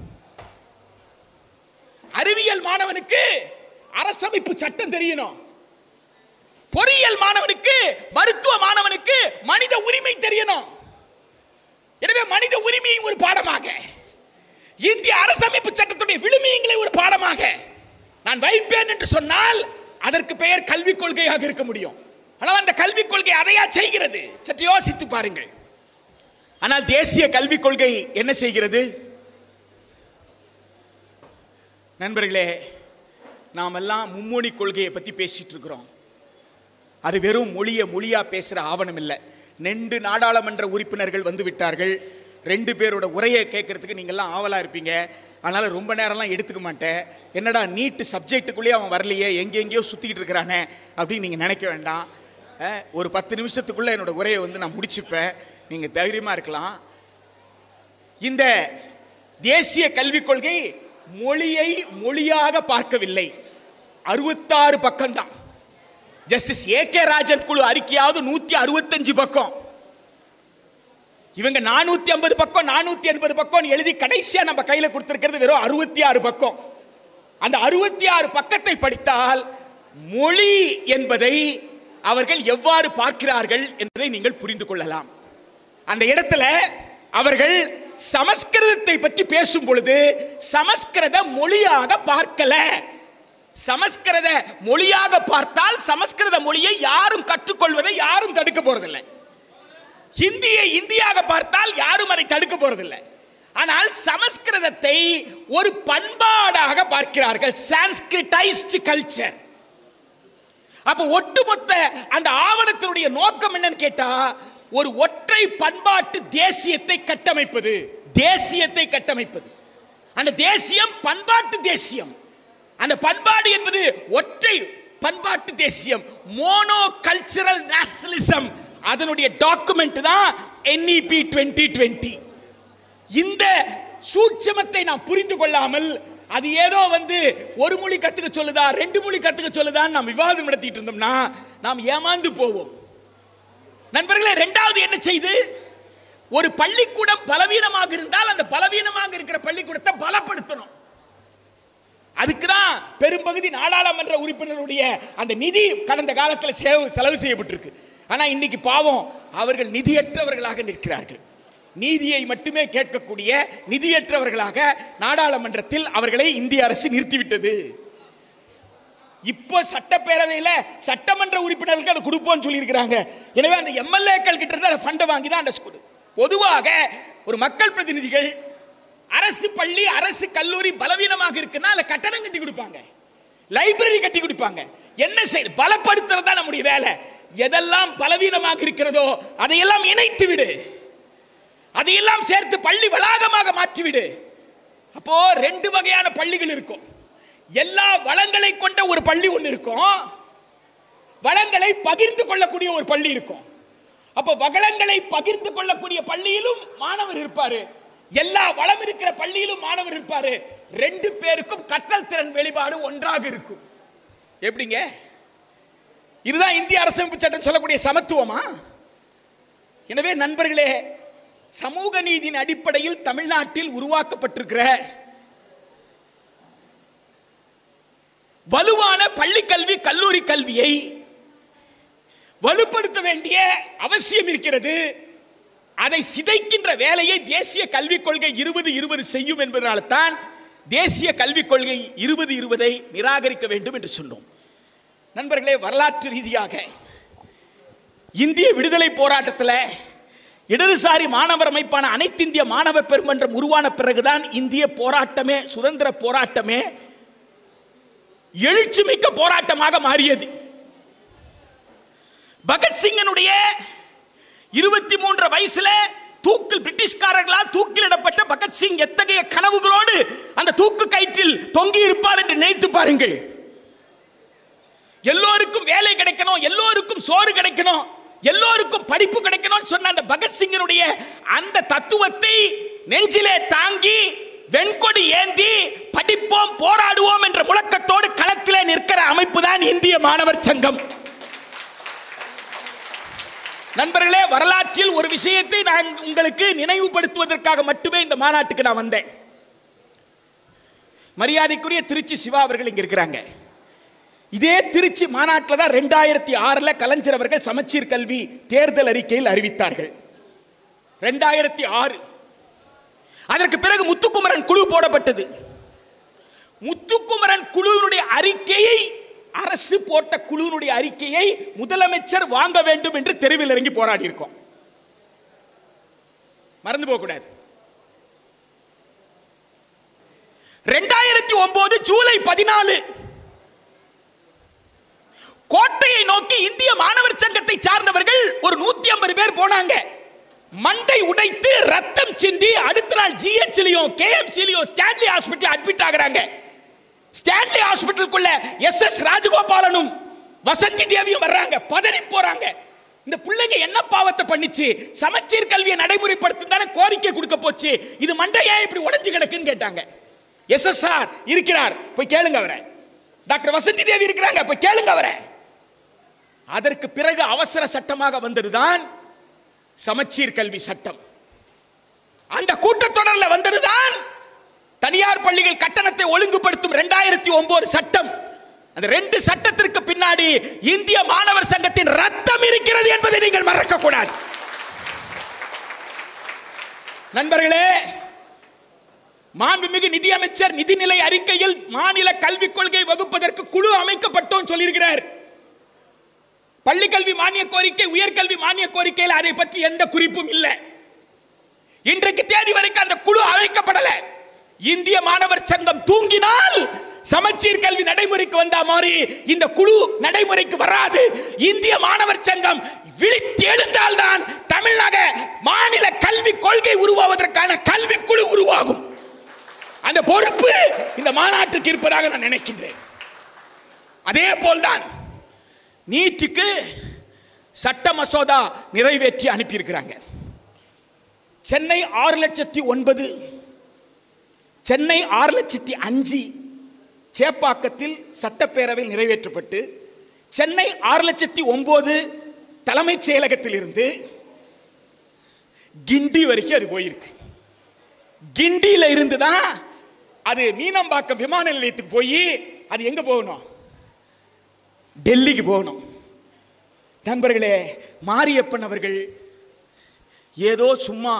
அறிவியல் மாணவனுக்கு அரசமைப்பு சட்டம் தெரியணும் பொறியியல் மாணவனுக்கு மருத்துவ மாணவனுக்கு மனித உரிமை தெரியணும் எனவே மனித உரிமையை ஒரு பாடமாக இந்திய அரசமைப்பு சட்டத்துடைய விழுமியங்களை ஒரு பாடமாக நான் வைப்பேன் என்று சொன்னால் அதற்கு பெயர் கல்விக் கொள்கையாக இருக்க முடியும் ஆனால் அந்த கல்விக் கொள்கை அதையா செய்கிறது சற்று யோசித்து பாருங்கள் ஆனால் தேசிய கல்விக் கொள்கை என்ன செய்கிறது நண்பர்களே நாம் எல்லாம் மும்மொழி கொள்கையை பற்றி பேசிட்டு இருக்கிறோம் அது வெறும் மொழியை மொழியா பேசுகிற ஆவணம் இல்லை ரெண்டு நாடாளுமன்ற உறுப்பினர்கள் வந்து விட்டார்கள் ரெண்டு பேரோட உரையை கேட்கறதுக்கு நீங்கள்லாம் ஆவலாக இருப்பீங்க அதனால் ரொம்ப நேரம்லாம் எடுத்துக்க மாட்டேன் என்னடா நீட்டு சப்ஜெக்ட்டுக்குள்ளேயே அவன் வரலையே எங்கெங்கேயோ சுற்றிக்கிட்டு இருக்கிறானே அப்படின்னு நீங்கள் நினைக்க வேண்டாம் அஹ், ஒரு பத்து நிமிஷத்துக்குள்ளே என்னோட உரையை வந்து நான் முடிச்சுப்பேன் நீங்கள் தைரியமாக இருக்கலாம் இந்த தேசிய கல்விக் கொள்கை மொழியை மொழியாக பார்க்கவில்லை அறுபத்தாறு பக்கம்தான் ஜஸ்டிஸ் ஏ கே ராஜன் குழு அறிக்கையாவது நூத்தி அறுபத்தஞ்சு பக்கம் இவங்க நானூத்தி ஐம்பது பக்கம் நானூத்தி எண்பது பக்கம் எழுதி கடைசியா நம்ம கையில கொடுத்திருக்கிறது வெறும் அறுபத்தி ஆறு பக்கம் அந்த அறுபத்தி ஆறு பக்கத்தை படித்தால் மொழி என்பதை அவர்கள் எவ்வாறு பார்க்கிறார்கள் என்பதை நீங்கள் புரிந்து கொள்ளலாம் அந்த இடத்துல அவர்கள் சமஸ்கிருதத்தை பற்றி பேசும் பொழுது சமஸ்கிருத மொழியாக பார்க்கல சமஸ்கிருத மொழியாக பார்த்தால் சமஸ்கிருத மொழியை யாரும் கற்றுக்கொள்வதை யாரும் தடுக்க போறதில்லை ஹிந்தியை இந்தியாக பார்த்தால் யாரும் அதை தடுக்க போறதில்லை ஆனால் சமஸ்கிருதத்தை ஒரு பண்பாடாக பார்க்கிறார்கள் சான்ஸ்கிரிட்டைஸ்ட் கல்ச்சர் அப்ப ஒட்டுமொத்த அந்த ஆவணத்தினுடைய நோக்கம் என்னன்னு கேட்டா ஒரு ஒற்றை பண்பாட்டு தேசியத்தை கட்டமைப்பது தேசியத்தை கட்டமைப்பது அந்த தேசியம் பண்பாட்டு தேசியம் அந்த பண்பாடு என்பது ஒற்றை பண்பாட்டு தேசியம் மோனோ கல்ச்சரல் நேஷனலிசம் அதனுடைய டாக்குமெண்ட் தான் என்இபி 2020 இந்த சூட்சமத்தை நாம் புரிந்து கொள்ளாமல் அது ஏதோ வந்து ஒரு மொழி கத்துக்க சொல்லுதா ரெண்டு மொழி கத்துக்க சொல்லுதான்னு நாம் விவாதம் நடத்திட்டு இருந்தோம்னா நாம் ஏமாந்து போவோம் நண்பர்களே ரெண்டாவது என்ன செய்து ஒரு பள்ளிக்கூடம் பலவீனமாக இருந்தால் அந்த பலவீனமாக இருக்கிற பள்ளிக்கூடத்தை பலப்படுத்தணும் அதுக்கு தான் பெரும்பகுதி நாடாளுமன்ற உறுப்பினருடைய அந்த நிதி கடந்த காலத்தில் செலவு செலவு செய்யப்பட்டிருக்கு ஆனா இன்னைக்கு பாவம் அவர்கள் நிதியற்றவர்களாக நிற்கிறார்கள் நீதியை மட்டுமே கேட்கக்கூடிய நிதியற்றவர்களாக நாடாளுமன்றத்தில் அவர்களை இந்திய அரசு நிறுத்திவிட்டது இப்போ சட்டப்பேரவையில் சட்டமன்ற உறுப்பினர்களுக்கு அதை கொடுப்போம்னு சொல்லியிருக்கிறாங்க எனவே அந்த எம்எல்ஏக்கள் கிட்ட இருந்து அந்த ஃபண்டை வாங்கி தான் அந்த ஸ்கூல் பொதுவாக ஒரு மக்கள் பிரதிநிதிகள் அரசு பள்ளி அரசு கல்லூரி பலவீனமாக இருக்குன்னா அதுல கட்டணம் கட்டி கொடுப்பாங்க லைப்ரரி கட்டி கொடுப்பாங்க என்ன செய்ய பலப்படுத்துறது தான் நம்முடைய வேலை எதெல்லாம் பலவீனமாக இருக்கிறதோ அதையெல்லாம் இணைத்து விடு அதையெல்லாம் சேர்த்து பள்ளி வளாகமாக மாற்றிவிடு அப்போ ரெண்டு வகையான பள்ளிகள் இருக்கும் எல்லா வளங்களை கொண்ட ஒரு பள்ளி ஒன்று இருக்கும் வளங்களை பகிர்ந்து கொள்ளக்கூடிய ஒரு பள்ளி இருக்கும் அப்போ வளங்களை பகிர்ந்து கொள்ளக்கூடிய பள்ளியிலும் மாணவர் இருப்பாரு எல்லா வளம் இருக்கிற பள்ளியிலும் மாணவர் இருப்பாரு ரெண்டு பேருக்கும் கற்றல் திறன் வெளிப்பாடு ஒன்றாக இருக்கும் எப்படிங்க இதுதான் இந்திய அரசமைப்பு சட்டம் சொல்லக்கூடிய சமத்துவமா எனவே நண்பர்களே சமூக நீதியின் அடிப்படையில் தமிழ்நாட்டில் உருவாக்கப்பட்டிருக்கிற வலுவான பள்ளி கல்வி கல்லூரி கல்வியை வலுப்படுத்த வேண்டிய அவசியம் இருக்கிறது அதை சிதைக்கின்ற வேலையை தேசிய கல்விக் கொள்கை இருபது இருபது செய்யும் என்பதனால தான் தேசிய கல்விக் கொள்கை இருபது இருபதை நிராகரிக்க வேண்டும் என்று சொன்னோம் நண்பர்களே வரலாற்று ரீதியாக இந்திய விடுதலை போராட்டத்தில் இடதுசாரி மாணவர் அமைப்பான அனைத்து இந்திய மாணவர் பெருமன்றம் உருவான பிறகுதான் இந்திய போராட்டமே சுதந்திர போராட்டமே எழுச்சிமிக்க போராட்டமாக மாறியது பகத்சிங்கனுடைய இருபத்தி மூன்று வயசுல தூக்கில் பிரிட்டிஷ்காரர்களால் தூக்கிலிடப்பட்ட பகத்சிங் எத்தகைய கனவுகளோடு அந்த தூக்கு கயிற்றில் தொங்கி இருப்பார் என்று நினைத்து பாருங்கள் எல்லோருக்கும் வேலை கிடைக்கணும் எல்லோருக்கும் சோறு கிடைக்கணும் எல்லோருக்கும் படிப்பு கிடைக்கணும்னு சொன்ன அந்த பகத்சிங்கனுடைய அந்த தத்துவத்தை நெஞ்சிலே தாங்கி வெண்கொடி ஏந்தி படிப்போம் போராடுவோம் என்ற முழக்கத்தோடு களத்திலே நிற்கிற அமைப்பு தான் இந்திய மாணவர் சங்கம் நண்பர்களே வரலாற்றில் ஒரு விஷயத்தை நான் உங்களுக்கு நினைவுபடுத்துவதற்காக மட்டுமே இந்த மாநாட்டுக்கு நான் வந்தேன் மரியாதைக்குரிய திருச்சி சிவா அவர்கள் இங்க இருக்கிறாங்க இதே திருச்சி மாநாட்டில் தான் ரெண்டாயிரத்தி ஆறுல கலைஞர் அவர்கள் சமச்சீர் கல்வி தேர்தல் அறிக்கையில் அறிவித்தார்கள் ரெண்டாயிரத்தி ஆறு அதற்கு பிறகு முத்துக்குமரன் குழு போடப்பட்டது முத்துக்குமரன் குழுவினுடைய அறிக்கையை அரசு போட்ட குழுவினுடைய அறிக்கையை முதலமைச்சர் வாங்க வேண்டும் என்று தெருவில் இறங்கி போராடி இருக்கோம் மறந்து போக கூடாது ரெண்டாயிரத்தி ஒன்பது ஜூலை பதினாலு கோட்டையை நோக்கி இந்திய மாணவர் சங்கத்தை சார்ந்தவர்கள் ஒரு நூத்தி ஐம்பது பேர் போனாங்க மண்டை உடைத்து ரத்தம் சிந்தி அடுத்த நாள் ஜிஹெச்லயும் கேஎம்சிலயும் ஸ்டான்லி ஹாஸ்பிட்டல் அட்மிட் ஆகுறாங்க ஸ்டான்லி ஹாஸ்பிட்டலுக்குள்ள எஸ் எஸ் ராஜகோபாலனும் வசந்தி தேவியும் வர்றாங்க பதறி போறாங்க இந்த பிள்ளைங்க என்ன பாவத்தை பண்ணிச்சு சமச்சீர் கல்வியை நடைமுறைப்படுத்தும் தானே கோரிக்கை கொடுக்க போச்சு இது மண்டையா இப்படி உடைஞ்சு கிடக்குன்னு கேட்டாங்க எஸ்எஸ்ஆர் இருக்கிறார் போய் கேளுங்க அவரை டாக்டர் வசந்தி தேவி இருக்கிறாங்க போய் கேளுங்க அவரை அதற்கு பிறகு அவசர சட்டமாக வந்ததுதான் சமச்சீர் கல்வி சட்டம் அந்த கூட்டத்தொடரில் வந்ததுதான் தனியார் பள்ளிகள் கட்டணத்தை ஒழுங்குபடுத்தும் ரெண்டாயிரத்தி ஒன்பது சட்டம் அந்த ரெண்டு சட்டத்திற்கு பின்னாடி இந்திய மாணவர் சங்கத்தின் ரத்தம் இருக்கிறது என்பதை நீங்கள் மறக்க கூடாது நண்பர்களே மாண்புமிகு நிதியமைச்சர் நிதிநிலை அறிக்கையில் மாநில கல்விக் கொள்கை வகுப்பதற்கு குழு அமைக்கப்பட்டோம் சொல்லியிருக்கிறார் பள்ளி கல்வி மானிய கோரிக்கை உயர்கல்வி மானிய கோரிக்கையில் அதை பற்றி எந்த குறிப்பும் இல்லை இன்றைக்கு தேதி வரைக்கும் அந்த குழு அமைக்கப்படல இந்திய மாணவர் சங்கம் தூங்கினால் சமச்சீர் கல்வி நடைமுறைக்கு வந்த மாதிரி இந்த குழு நடைமுறைக்கு வராது இந்திய மாணவர் சங்கம் விழித்து எழுந்தால்தான் தமிழக மாநில கல்வி கொள்கை உருவாவதற்கான கல்வி குழு உருவாகும் அந்த பொறுப்பு இந்த மாநாட்டுக்கு இருப்பதாக நான் நினைக்கின்றேன் அதே போல்தான் நீட்டுக்கு சட்ட மசோதா நிறைவேற்றி அனுப்பியிருக்கிறாங்க சென்னை ஆறு லட்சத்தி ஒன்பது சென்னை ஆறு லட்சத்தி அஞ்சு சேப்பாக்கத்தில் சட்டப்பேரவையில் நிறைவேற்றப்பட்டு சென்னை ஆறு லட்சத்தி ஒன்பது தலைமைச் செயலகத்தில் இருந்து கிண்டி வரைக்கும் அது போயிருக்கு கிண்டியில இருந்து தான் அது மீனம்பாக்கம் விமான நிலையத்துக்கு போய் அது எங்க போகணும் டெல்லிக்கு போகணும் நண்பர்களே மாரியப்பன் அவர்கள் ஏதோ சும்மா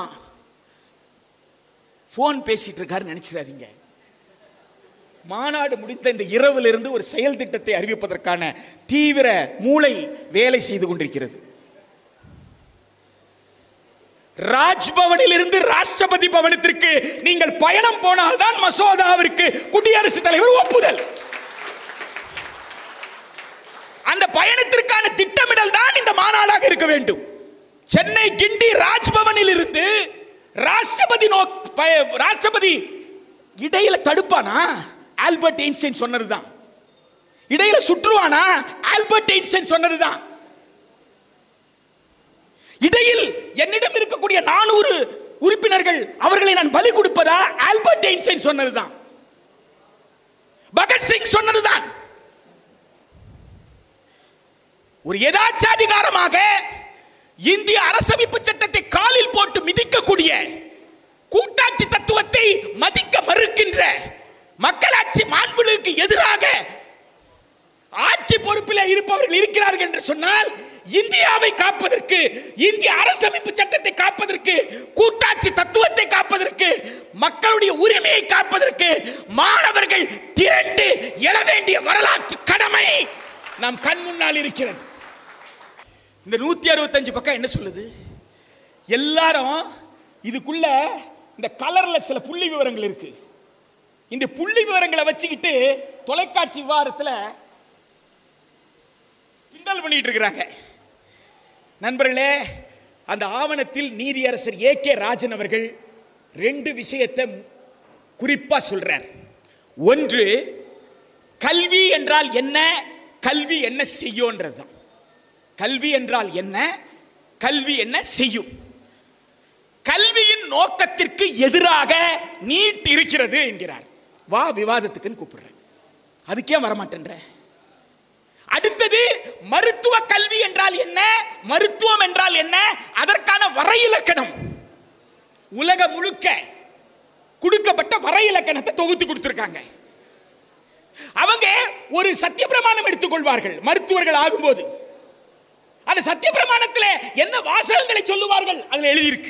ஃபோன் பேசிட்டு இருக்காரு நினைச்சிடாதீங்க மாநாடு முடிந்த இந்த இரவில் இருந்து ஒரு செயல் திட்டத்தை அறிவிப்பதற்கான தீவிர மூளை வேலை செய்து கொண்டிருக்கிறது ராஜ்பவனில் இருந்து ராஷ்டிரபதி பவனத்திற்கு நீங்கள் பயணம் போனால்தான் மசோதாவிற்கு குடியரசுத் தலைவர் ஒப்புதல் அந்த பயணத்திற்கான திட்டமிடல் தான் இந்த மாநாடாக இருக்க வேண்டும் சென்னை கிண்டி ராஜ்பவனில் இருந்து ராஷ்டிரபதி நோக் பய- ராஷ்டிரபதி இடையில தடுப்பானா ஆல்பர்ட் ஐன்ஸ்டைன் சொன்னதுதான் இடையில சுற்றுவானா ஆல்பர்ட் ஐன்ஸ்டைன் சொன்னதுதான் இடையில் என்னிடம் இருக்கக்கூடிய நானூறு உறுப்பினர்கள் அவர்களை நான் பலி கொடுப்பதா ஆல்பர்ட் ஐன்ஸ்டைன் சொன்னதுதான் பகத்சிங் சொன்னதுதான் ஒரு எதாச்சாதிகாரமாக இந்திய அரசமைப்பு சட்டத்தை காலில் போட்டு மிதிக்கக்கூடிய கூட்டாட்சி தத்துவத்தை மதிக்க மறுக்கின்ற மக்களாட்சி மாண்புகளுக்கு எதிராக ஆட்சி பொறுப்பில் இருப்பவர்கள் இருக்கிறார்கள் என்று சொன்னால் இந்தியாவை காப்பதற்கு இந்திய அரசமைப்பு சட்டத்தை காப்பதற்கு கூட்டாட்சி தத்துவத்தை காப்பதற்கு மக்களுடைய உரிமையை காப்பதற்கு மாணவர்கள் திரண்டு எழ வேண்டிய வரலாற்று கடமை நம் கண் முன்னால் இருக்கிறது இந்த நூத்தி அறுபத்தஞ்சு பக்கம் என்ன சொல்லுது எல்லாரும் இதுக்குள்ள இந்த கலர்ல சில புள்ளி விவரங்கள் இருக்கு இந்த புள்ளி விவரங்களை வச்சுக்கிட்டு தொலைக்காட்சி விவாதத்தில் கிண்டல் பண்ணிட்டு இருக்கிறாங்க நண்பர்களே அந்த ஆவணத்தில் நீதியரசர் ஏ கே ராஜன் அவர்கள் ரெண்டு விஷயத்தை குறிப்பா சொல்றார் ஒன்று கல்வி என்றால் என்ன கல்வி என்ன செய்யும்ன்றதுதான் கல்வி என்றால் என்ன கல்வி என்ன செய்யும் கல்வியின் நோக்கத்திற்கு எதிராக நீட் இருக்கிறது என்கிறார் வா விவாதத்துக்குன்னு கூப்பிடுறேன் அதுக்கே வரமாட்டேன்ற அடுத்தது மருத்துவ கல்வி என்றால் என்ன மருத்துவம் என்றால் என்ன அதற்கான வரையிலக்கணம் உலக முழுக்க கொடுக்கப்பட்ட வரையிலக்கணத்தை தொகுத்து கொடுத்திருக்காங்க அவங்க ஒரு சத்திய பிரமாணம் எடுத்துக்கொள்வார்கள் மருத்துவர்கள் ஆகும்போது அந்த சத்திய பிரமாணத்தில் என்ன வாசகங்களை சொல்லுவார்கள் அதுல எழுதியிருக்கு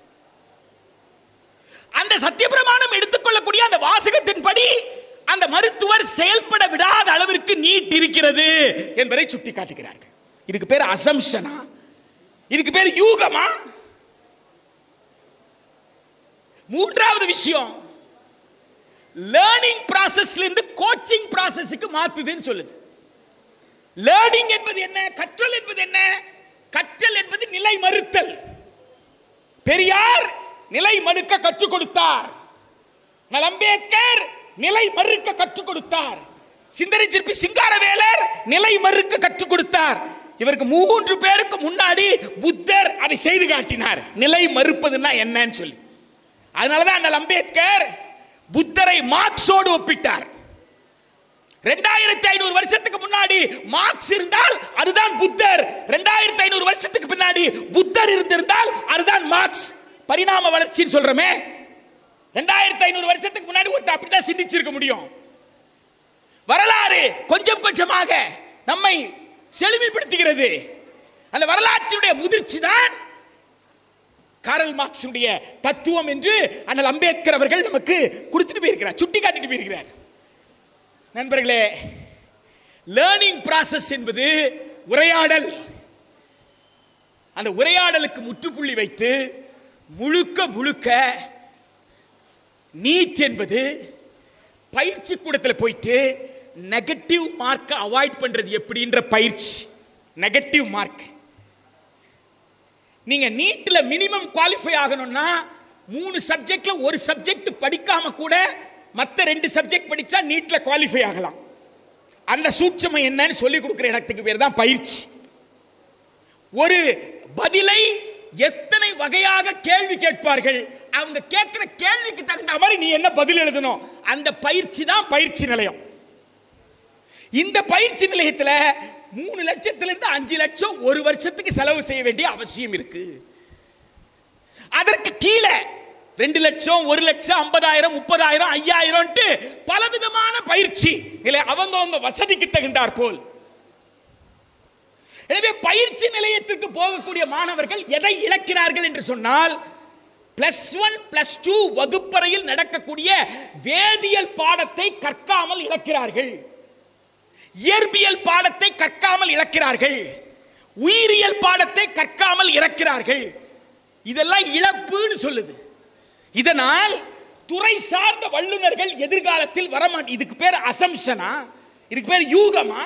அந்த சத்திய பிரமாணம் எடுத்துக்கொள்ளக்கூடிய அந்த வாசகத்தின்படி அந்த மருத்துவர் செயல்பட விடாத அளவிற்கு நீட் இருக்கிறது என்பதை சுட்டி காட்டுகிறார்கள் இதுக்கு பேர் அசம்ஷனா இதுக்கு பேர் யூகமா மூன்றாவது விஷயம் லேர்னிங் ப்ராசஸ்ல இருந்து கோச்சிங் ப்ராசஸ்க்கு மாத்துதுன்னு சொல்லுது லேர்னிங் என்பது என்ன கற்றல் என்பது என்ன கற்றல் என்பது நிலை மறுத்தல் பெரியார் நிலை மறுக்க கற்றுக் கொடுத்தார் நல் அம்பேத்கர் நிலை மறுக்க கற்றுக் கொடுத்தார் சிந்தனை சிற்பி சிங்காரவேலர் நிலை மறுக்க கற்றுக் கொடுத்தார் இவருக்கு மூன்று பேருக்கு முன்னாடி புத்தர் அதை செய்து காட்டினார் நிலை மறுப்பதுன்னா என்னன்னு சொல்லி அதனாலதான் அண்ணல் அம்பேத்கர் புத்தரை மார்க்ஸோடு ஒப்பிட்டார் ரெண்டாயிரத்தி ஐநூறு வருஷத்துக்கு முன்னாடி மார்க்ஸ் இருந்தால் அதுதான் புத்தர் ரெண்டாயிரத்தி ஐநூறு வருஷத்துக்கு பின்னாடி புத்தர் இருந்திருந்தால் அதுதான் மார்க்ஸ் பரிணாம வளர்ச்சின்னு சொல்றோமே ரெண்டாயிரத்தி ஐநூறு வருஷத்துக்கு முன்னாடி ஒருத்தர் அப்படிதான் சிந்திச்சிருக்க முடியும் வரலாறு கொஞ்சம் கொஞ்சமாக நம்மை செழுமைப்படுத்துகிறது அந்த வரலாற்றினுடைய முதிர்ச்சி தான் காரல் மார்க்ஸுடைய தத்துவம் என்று அண்ணல் அம்பேத்கர் அவர்கள் நமக்கு கொடுத்துட்டு போயிருக்கிறார் சுட்டி காட்டிட்டு போயிருக்கிறார் நண்பர்களே லேர்னிங் process என்பது உரையாடல் அந்த உரையாடலுக்கு முற்றுப்புள்ளி வைத்து முழுக்க முழுக்க நீட் என்பது பயிற்சி கூடத்தில் போயிட்டு நெகட்டிவ் மார்க்கை அவாய்ட் பண்றது எப்படின்ற பயிற்சி நெகட்டிவ் மார்க் நீங்க நீட்ல மினிமம் குவாலிஃபை ஆகணும்னா மூணு சப்ஜெக்ட்ல ஒரு சப்ஜெக்ட் படிக்காம கூட மற்ற ரெண்டு சப்ஜெக்ட் படிச்சா நீட்ல குவாலிஃபை ஆகலாம் அந்த சூட்சமம் என்னன்னு சொல்லி கொடுக்குற இடத்துக்கு பேர் தான் பயிற்சி ஒரு பதிலை எத்தனை வகையாக கேள்வி கேட்பார்கள் அவங்க கேட்கிற கேள்விக்கு தகுந்த மாதிரி நீ என்ன பதில் எழுதணும் அந்த பயிற்சி தான் பயிற்சி நிலையம் இந்த பயிற்சி நிலையத்தில் மூணு லட்சத்திலிருந்து அஞ்சு லட்சம் ஒரு வருஷத்துக்கு செலவு செய்ய வேண்டிய அவசியம் இருக்கு அதற்கு கீழே ரெண்டு லட்சம் ஒரு லட்சம் ஐம்பதாயிரம் முப்பதாயிரம் ஐயாயிரம் பலவிதமான பயிற்சி நிலை அவங்கவங்க வசதிக்கு தகுந்தாற் போல் எனவே பயிற்சி நிலையத்திற்கு போகக்கூடிய மாணவர்கள் எதை இழக்கிறார்கள் என்று சொன்னால் பிளஸ் ஒன் பிளஸ் டூ வகுப்பறையில் நடக்கக்கூடிய வேதியியல் பாடத்தை கற்காமல் இழக்கிறார்கள் இயற்பியல் பாடத்தை கற்காமல் இழக்கிறார்கள் உயிரியல் பாடத்தை கற்காமல் இறக்கிறார்கள் இதெல்லாம் இழப்புன்னு சொல்லுது இதனால் துறை சார்ந்த வல்லுநர்கள் எதிர்காலத்தில் வரமாட்டே இதுக்கு பேர் அசம்ஷனா இதுக்கு பேர் யூகமா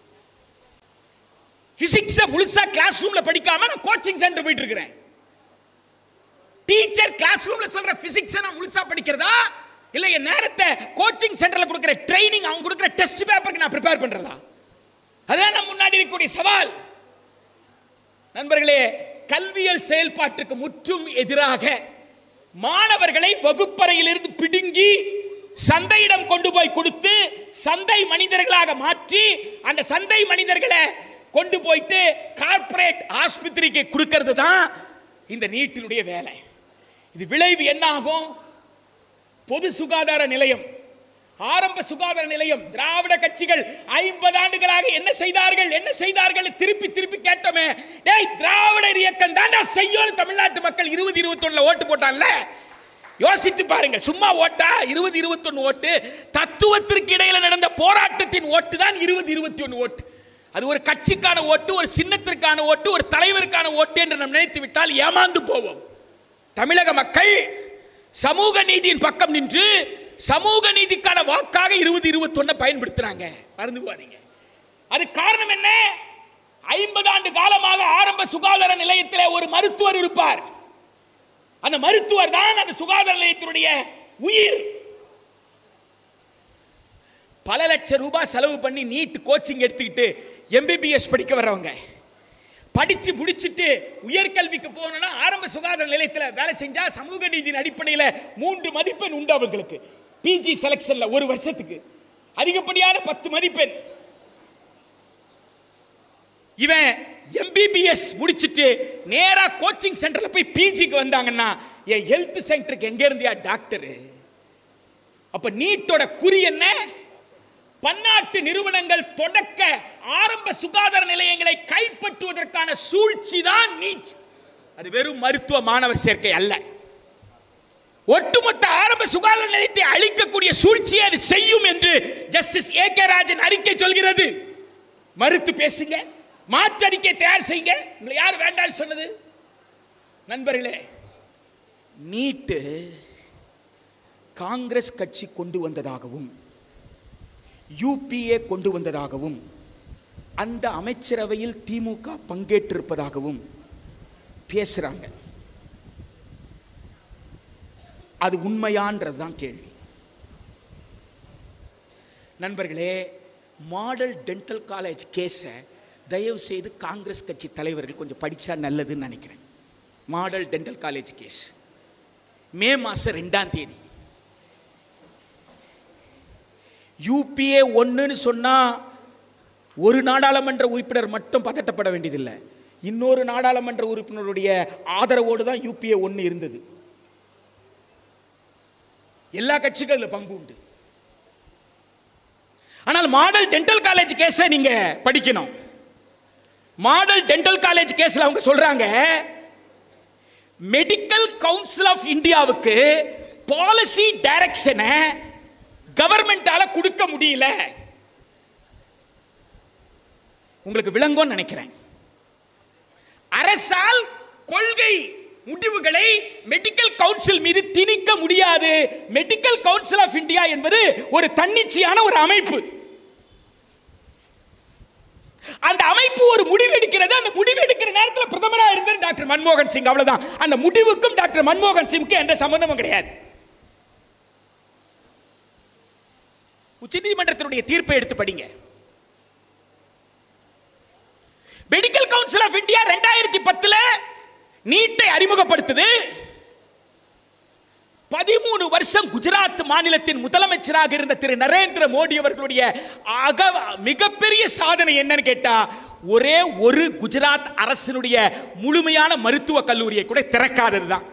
பிசிக்ஸ முழுசா கிளாஸ் ரூம்ல படிக்காம நான் கோச்சிங் சென்டர் போயிட்டு இருக்கிறேன் டீச்சர் கிளாஸ் ரூம்ல சொல்ற பிசிக்ஸ் நான் முழுசா படிக்கிறதா இல்ல என் நேரத்தை கோச்சிங் சென்டர்ல கொடுக்கிற ட்ரைனிங் அவங்க கொடுக்கிற டெஸ்ட் பேப்பருக்கு நான் ப்ரிப்பேர் பண்றதா அதான் நம்ம முன்னாடி இருக்கக்கூடிய சவால் நண்பர்களே கல்வியல் செயல்பாட்டுக்கு முற்றும் எதிராக மாணவர்களை வகுப்பறையிலிருந்து பிடுங்கி சந்தையிடம் கொண்டு போய் கொடுத்து சந்தை மனிதர்களாக மாற்றி அந்த சந்தை மனிதர்களை கொண்டு போயிட்டு கார்ப்பரேட் ஆஸ்பத்திரிக்கு கொடுக்கிறது தான் இந்த நீட்டினுடைய வேலை இது விளைவு என்ன ஆகும் பொது சுகாதார நிலையம் ஆரம்ப சுகாதார நிலையம் திராவிட கட்சிகள் ஐம்பது ஆண்டுகளாக என்ன செய்தார்கள் என்ன செய்தார்கள் திருப்பி திருப்பி கேட்டோமே டேய் திராவிடர் இயக்கம் தாண்டா செய்யும் தமிழ்நாட்டு மக்கள் இருபது இருபத்தொன்னுல ஓட்டு போட்டான்ல யோசித்து பாருங்க சும்மா ஓட்டா இருபது இருபத்தொன்னு ஓட்டு தத்துவத்திற்கு இடையில நடந்த போராட்டத்தின் ஓட்டு தான் இருபது இருபத்தி ஒன்று ஓட்டு அது ஒரு கட்சிக்கான ஓட்டு ஒரு சின்னத்திற்கான ஓட்டு ஒரு தலைவருக்கான ஓட்டு என்று நாம் நினைத்து விட்டால் ஏமாந்து போவோம் தமிழக மக்கள் சமூக நீதியின் பக்கம் நின்று சமூக நீதிக்கான வாக்காக இருபது இருபத்தொன்னு பயன்படுத்துறாங்க மறந்து போறீங்க அது காரணம் என்ன ஐம்பது ஆண்டு காலமாக ஆரம்ப சுகாதார நிலையத்தில் ஒரு மருத்துவர் இருப்பார் அந்த மருத்துவர் தான் அந்த சுகாதார நிலையத்தினுடைய உயிர் பல லட்சம் ரூபாய் செலவு பண்ணி நீட் கோச்சிங் எடுத்துக்கிட்டு எம்பிபிஎஸ் படிக்க வர்றவங்க படிச்சு முடிச்சிட்டு உயர்கல்விக்கு போகணும்னா ஆரம்ப சுகாதார நிலையத்தில் வேலை செஞ்சா சமூக நீதியின் அடிப்படையில் மூன்று மதிப்பெண் உண்டு அவங்களுக்கு பிஜி செலெக்ஷன்ல ஒரு வருஷத்துக்கு அதிகப்படியான பத்து மதிப்பெண் இவன் எம்பிபிஎஸ் முடிச்சிட்டு நேரா கோச்சிங் சென்டர்ல போய் பிஜிக்கு வந்தாங்கன்னா என் ஹெல்த் சென்டருக்கு எங்க இருந்தியா டாக்டர் அப்ப நீட்டோட குறி என்ன பன்னாட்டு நிறுவனங்கள் தொடக்க ஆரம்ப சுகாதார நிலையங்களை கைப்பற்றுவதற்கான சூழ்ச்சி தான் நீட் அது வெறும் மருத்துவ மாணவர் சேர்க்கை அல்ல ஒட்டுமொத்த ஆரம்ப சுகாதார நிலையத்தை அழிக்கக்கூடிய சூழ்ச்சியை அது செய்யும் என்று ஜஸ்டிஸ் ஏ கே ராஜன் அறிக்கை சொல்கிறது மறுத்து பேசுங்க மாற்று அறிக்கை தயார் செய்யுங்க உங்களை யார் வேண்டாம் சொன்னது நண்பர்களே நீட்டு காங்கிரஸ் கட்சி கொண்டு வந்ததாகவும் யூபிஏ கொண்டு வந்ததாகவும் அந்த அமைச்சரவையில் திமுக பங்கேற்றிருப்பதாகவும் பேசுறாங்க அது உண்மையான்றது தான் கேள்வி நண்பர்களே மாடல் டென்டல் காலேஜ் கேஸை தயவு செய்து காங்கிரஸ் கட்சி தலைவர்கள் கொஞ்சம் படிச்சா நல்லதுன்னு நினைக்கிறேன் model dental college case May மாதம் ரெண்டாம் தேதி யூபிஏ ஒன்றுன்னு சொன்னால் ஒரு நாடாளுமன்ற உறுப்பினர் மட்டும் பதட்டப்பட வேண்டியதில்லை இன்னொரு நாடாளுமன்ற உறுப்பினருடைய ஆதரவோடு தான் யூபிஏ ஒன்று இருந்தது எல்லா கட்சிக்கும் அதில் பங்கு உண்டு ஆனால் மாடல் டென்டல் காலேஜ் கேஸை நீங்க படிக்கணும் மாடல் டென்டல் காலேஜ் கேஸ்ல அவங்க சொல்றாங்க மெடிக்கல் கவுன்சில் ஆஃப் இந்தியாவுக்கு பாலிசி டைரக்ஷனை கவர்மெண்டால கொடுக்க முடியல உங்களுக்கு விளங்கும்னு நினைக்கிறேன் அரசால் கொள்கை முடிவுகளை மெடிக்கல் கவுன்சில் மீது திணிக்க முடியாது மெடிக்கல் கவுன்சில் ஆஃப் இந்தியா என்பது ஒரு தன்னிச்சையான ஒரு அமைப்பு அந்த அமைப்பு ஒரு முடிவு எடுக்கிறது அந்த முடிவு எடுக்கிற நேரத்தில் பிரதமராக இருந்தார் டாக்டர் மன்மோகன் சிங் அவ்வளவுதான் அந்த முடிவுக்கும் டாக்டர் மன்மோகன் சிங்க்கு எந்த சம்பந்தமும் கிடையாது உச்சநீதிமன்றத்தினுடைய தீர்ப்பை எடுத்து படிங்க மெடிக்கல் கவுன்சில் ஆஃப் இந்தியா ரெண்டாயிரத்தி பத்துல நீட்டை அறிமுகப்படுத்துது பதிமூணு வருஷம் குஜராத் மாநிலத்தின் முதலமைச்சராக இருந்த திரு நரேந்திர மோடி அவர்களுடைய அக மிகப்பெரிய சாதனை என்னன்னு கேட்டா ஒரே ஒரு குஜராத் அரசினுடைய முழுமையான மருத்துவ கல்லூரியை கூட திறக்காதது தான்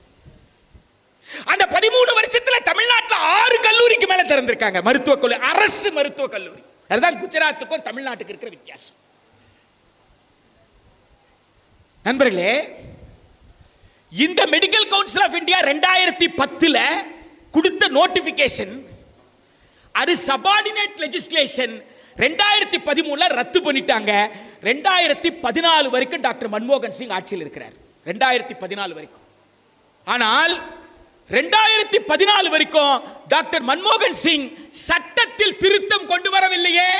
அந்த பதிமூணு வருஷத்துல தமிழ்நாட்டில் ஆறு கல்லூரிக்கு மேல திறந்திருக்காங்க மருத்துவ கல்லூரி அரசு மருத்துவ கல்லூரி அதுதான் குஜராத்துக்கும் தமிழ்நாட்டுக்கு இருக்கிற வித்தியாசம் நண்பர்களே இந்த மெடிக்கல் கவுன்சில் ஆஃப் இந்தியா ரெண்டாயிரத்தி பத்துல கொடுத்த நோட்டிபிகேஷன் அது சபார்டினேட் லெஜிஸ்லேஷன் ரெண்டாயிரத்தி பதிமூணுல ரத்து பண்ணிட்டாங்க ரெண்டாயிரத்தி பதினாலு வரைக்கும் டாக்டர் மன்மோகன் சிங் ஆட்சியில் இருக்கிறார் ரெண்டாயிரத்தி பதினாலு வரைக்கும் ஆனால் ரெண்டாயிரத்தி பதினாலு வரைக்கும் டாக்டர் மன்மோகன் சிங் சட்டத்தில் திருத்தம் கொண்டு வரவில்லையே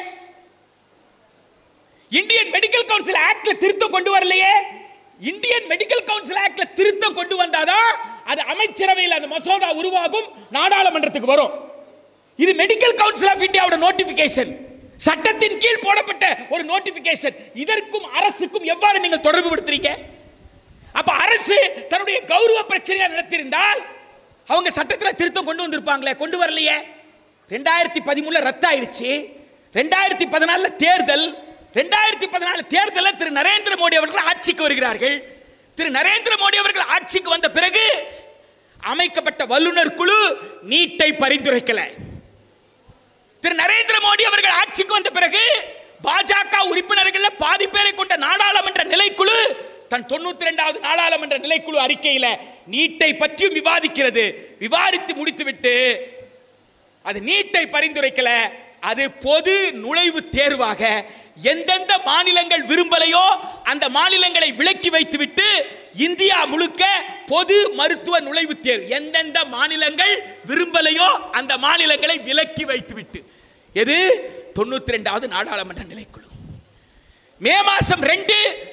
இந்தியன் மெடிக்கல் கவுன்சில் ஆக்ட்ல திருத்தம் கொண்டு வரலையே இந்தியன் மெடிக்கல் கவுன்சில் ஆக்ட்ல திருத்தம் கொண்டு வந்தாதான் அது அமைச்சரவையில் அந்த மசோதா உருவாகும் நாடாளுமன்றத்துக்கு வரும் இது மெடிக்கல் கவுன்சில் ஆஃப் இந்தியாவோட நோட்டிபிகேஷன் சட்டத்தின் கீழ் போடப்பட்ட ஒரு நோட்டிபிகேஷன் இதற்கும் அரசுக்கும் எவ்வாறு நீங்கள் தொடர்பு படுத்துறீங்க அப்ப அரசு தன்னுடைய கௌரவ பிரச்சனையா நடத்தியிருந்தால் அவங்க சட்டத்தில் திருத்தம் கொண்டு வந்திருப்பாங்களே கொண்டு வரலையே ரெண்டாயிரத்தி பதிமூணுல ரத்தாயிருச்சு ரெண்டாயிரத்தி பதினாலுல தேர்தல் ரெண்டாயிரத்தி பதினாலு தேர்தலில் திரு நரேந்திர மோடி அவர்கள் ஆட்சிக்கு வருகிறார்கள் திரு நரேந்திர மோடி அவர்கள் ஆட்சிக்கு வந்த பிறகு அமைக்கப்பட்ட வல்லுநர் குழு நீட்டை பரிந்துரைக்கல திரு நரேந்திர மோடி அவர்கள் ஆட்சிக்கு வந்த பிறகு பாஜக உறுப்பினர்கள் பாதி பேரை கொண்ட நாடாளுமன்ற நிலைக்குழு தன் தொண்ணூத்தி ரெண்டாவது நாடாளுமன்ற நிலைக்குழு அறிக்கையில நீட்டை பற்றியும் விவாதிக்கிறது விவாதித்து முடித்துவிட்டு அது நீட்டை பரிந்துரைக்கல அது பொது நுழைவு தேர்வாக எந்தெந்த மாநிலங்கள் விரும்பலையோ அந்த மாநிலங்களை விலக்கி வைத்துவிட்டு இந்தியா முழுக்க பொது மருத்துவ நுழைவுத் தேர்வு எந்தெந்த மாநிலங்கள் விரும்பலையோ அந்த மாநிலங்களை விலக்கி வைத்துவிட்டு எது தொண்ணூத்தி ரெண்டாவது நாடாளுமன்ற நிலைக்குழு மே மாசம் ரெண்டு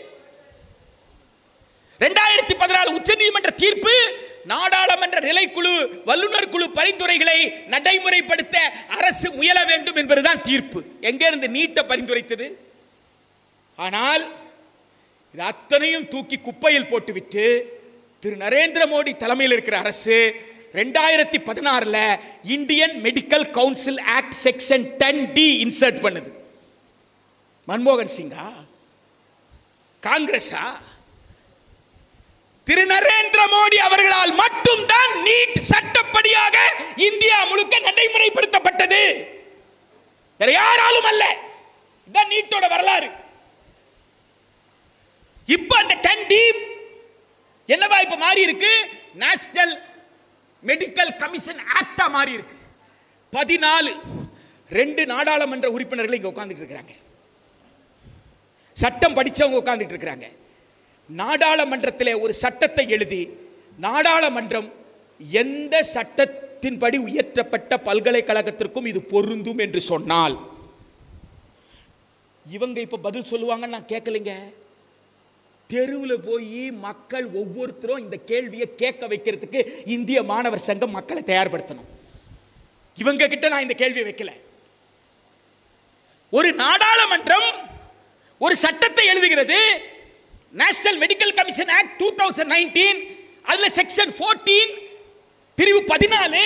ரெண்டாயிரத்தி பதினாலு உச்சநீதிமன்ற தீர்ப்பு நாடாளுமன்ற நிலைக்குழு வல்லுநர் குழு பரிந்துரைகளை நடைமுறைப்படுத்த அரசு முயல வேண்டும் என்பதுதான் தீர்ப்பு எங்கிருந்து நீட்ட பரிந்துரைத்தது ஆனால் இது அத்தனையும் தூக்கி குப்பையில் போட்டுவிட்டு திரு நரேந்திர மோடி தலைமையில் இருக்கிற அரசு ரெண்டாயிரத்தி பதினாறுல Indian medical council act section ten D insert பண்ணுது மன்மோகன் சிங்கா காங்கிரஸா திரு நரேந்திர மோடி அவர்களால் மட்டும்தான் நீட் சட்டப்படியாக இந்தியா முழுக்க நடைமுறைப்படுத்தப்பட்டது வேற யாராலும் அல்ல இதான் நீட்டோட வரலாறு இப்ப அந்த டென் டி என்னவா இப்ப மாறி இருக்கு நேஷனல் மெடிக்கல் கமிஷன் ஆக்டா மாறி இருக்கு பதினாலு ரெண்டு நாடாளுமன்ற உறுப்பினர்கள் இங்க உட்கார்ந்துட்டு இருக்கிறாங்க சட்டம் படிச்சவங்க உட்கார்ந்துட்டு இருக்கிறாங்க நாடாளுமன்றத்தில் ஒரு சட்டத்தை எழுதி நாடாளுமன்றம் எந்த சட்டத்தின்படி உயர்த்தப்பட்ட பல்கலைக்கழகத்திற்கும் இது பொருந்தும் என்று சொன்னால் இவங்க இப்ப பதில் சொல்லுவாங்கன்னு நான் கேட்கலைங்க தெருவில் போய் மக்கள் ஒவ்வொருத்தரும் இந்த கேள்வியை கேட்க வைக்கிறதுக்கு இந்திய மாணவர் சங்கம் மக்களை தயார்படுத்தணும் இவங்க கிட்ட நான் இந்த கேள்வியை வைக்கல ஒரு நாடாளுமன்றம் ஒரு சட்டத்தை எழுதுகிறது national medical commission act two thousand nineteen அதுல செக்ஷன் ஃபோர்டீன் பிரிவு பதினாலு